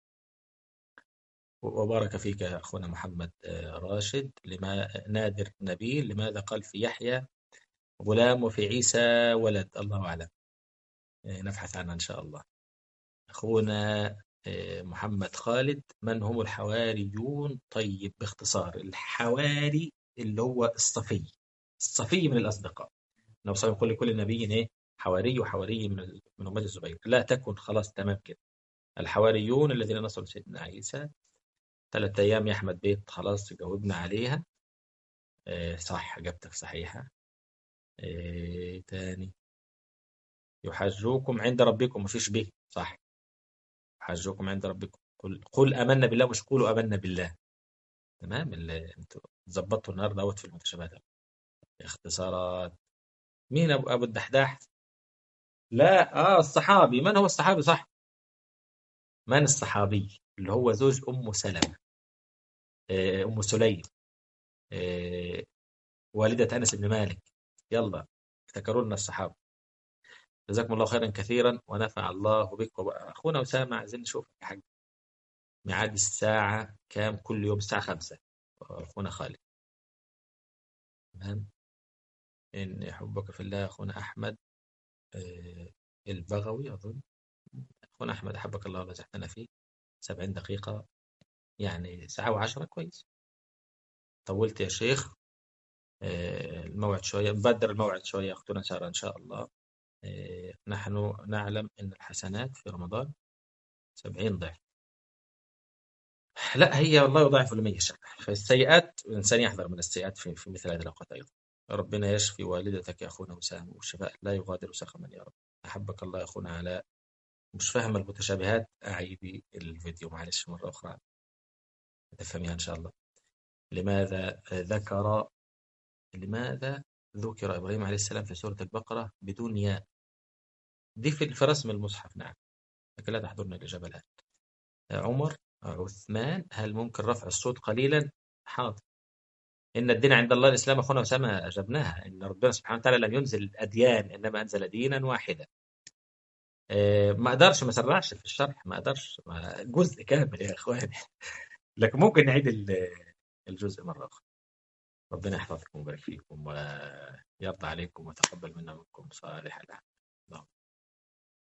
وبارك فيك يا أخونا محمد راشد لما نادر نبيل لماذا قال في يحيى غلام وفي عيسى ولد الله أعلم نبحث عنها إن شاء الله أخونا محمد خالد من هم الحواريون طيب باختصار الحواري اللي هو الصفي الصفي من الأصدقاء النبي صلى الله عليه وسلم يقول لكل نبي إيه حواري وحواري من من أمة الزبير لا تكن خلاص تمام كده الحواريون الذين نصروا سيدنا عيسى ثلاث أيام يا أحمد بيت خلاص جاوبنا عليها آه صح إجابتك صحيحة آه تاني يحجوكم عند ربكم مفيش به صح يحجوكم عند ربكم قل, قل آمنا بالله مش قولوا آمنا بالله تمام اللي انتوا ظبطتوا النهارده دوت في المتشابهات اختصارات مين أبو, أبو الدحداح لا اه الصحابي من هو الصحابي صح من الصحابي اللي هو زوج أم سلمة أم سليم والدة أنس بن مالك يلا افتكروا لنا الصحابة جزاكم الله خيرا كثيرا ونفع الله بك أخونا أسامة عايزين نشوف يا حاج ميعاد الساعة كام كل يوم الساعة خمسة أخونا خالد تمام إن حبك في الله أخونا أحمد البغوي أظن أخونا أحمد أحبك الله ولزحتنا فيه سبعين دقيقة يعني ساعة وعشرة كويس طولت يا شيخ الموعد شوية نبدر الموعد شوية أختنا سارة إن شاء الله نحن نعلم أن الحسنات في رمضان سبعين ضعف لا هي والله يضاعف لمن يشاء فالسيئات الإنسان يحذر من السيئات في, في مثل هذه الأوقات أيضا ربنا يشفي والدتك يا أخونا وسام والشفاء لا يغادر سقما يا رب أحبك الله يا أخونا علاء مش فاهم المتشابهات أعيدي الفيديو معلش مرة أخرى تفهميها إن شاء الله لماذا ذكر لماذا ذكر إبراهيم عليه السلام في سورة البقرة بدون ياء دي في رسم المصحف نعم لكن لا تحضرنا الإجابة الآن عمر عثمان هل ممكن رفع الصوت قليلا حاضر إن الدين عند الله الإسلام أخونا أسامة أجبناها إن ربنا سبحانه وتعالى لم ينزل أديان إنما أنزل دينا واحدا ما اقدرش ما اسرعش في الشرح ما اقدرش جزء كامل يا اخواني لكن ممكن نعيد الجزء مره اخرى ربنا يحفظكم ويبارك فيكم ويرضى عليكم ويتقبل منا ومنكم صالح الاعمال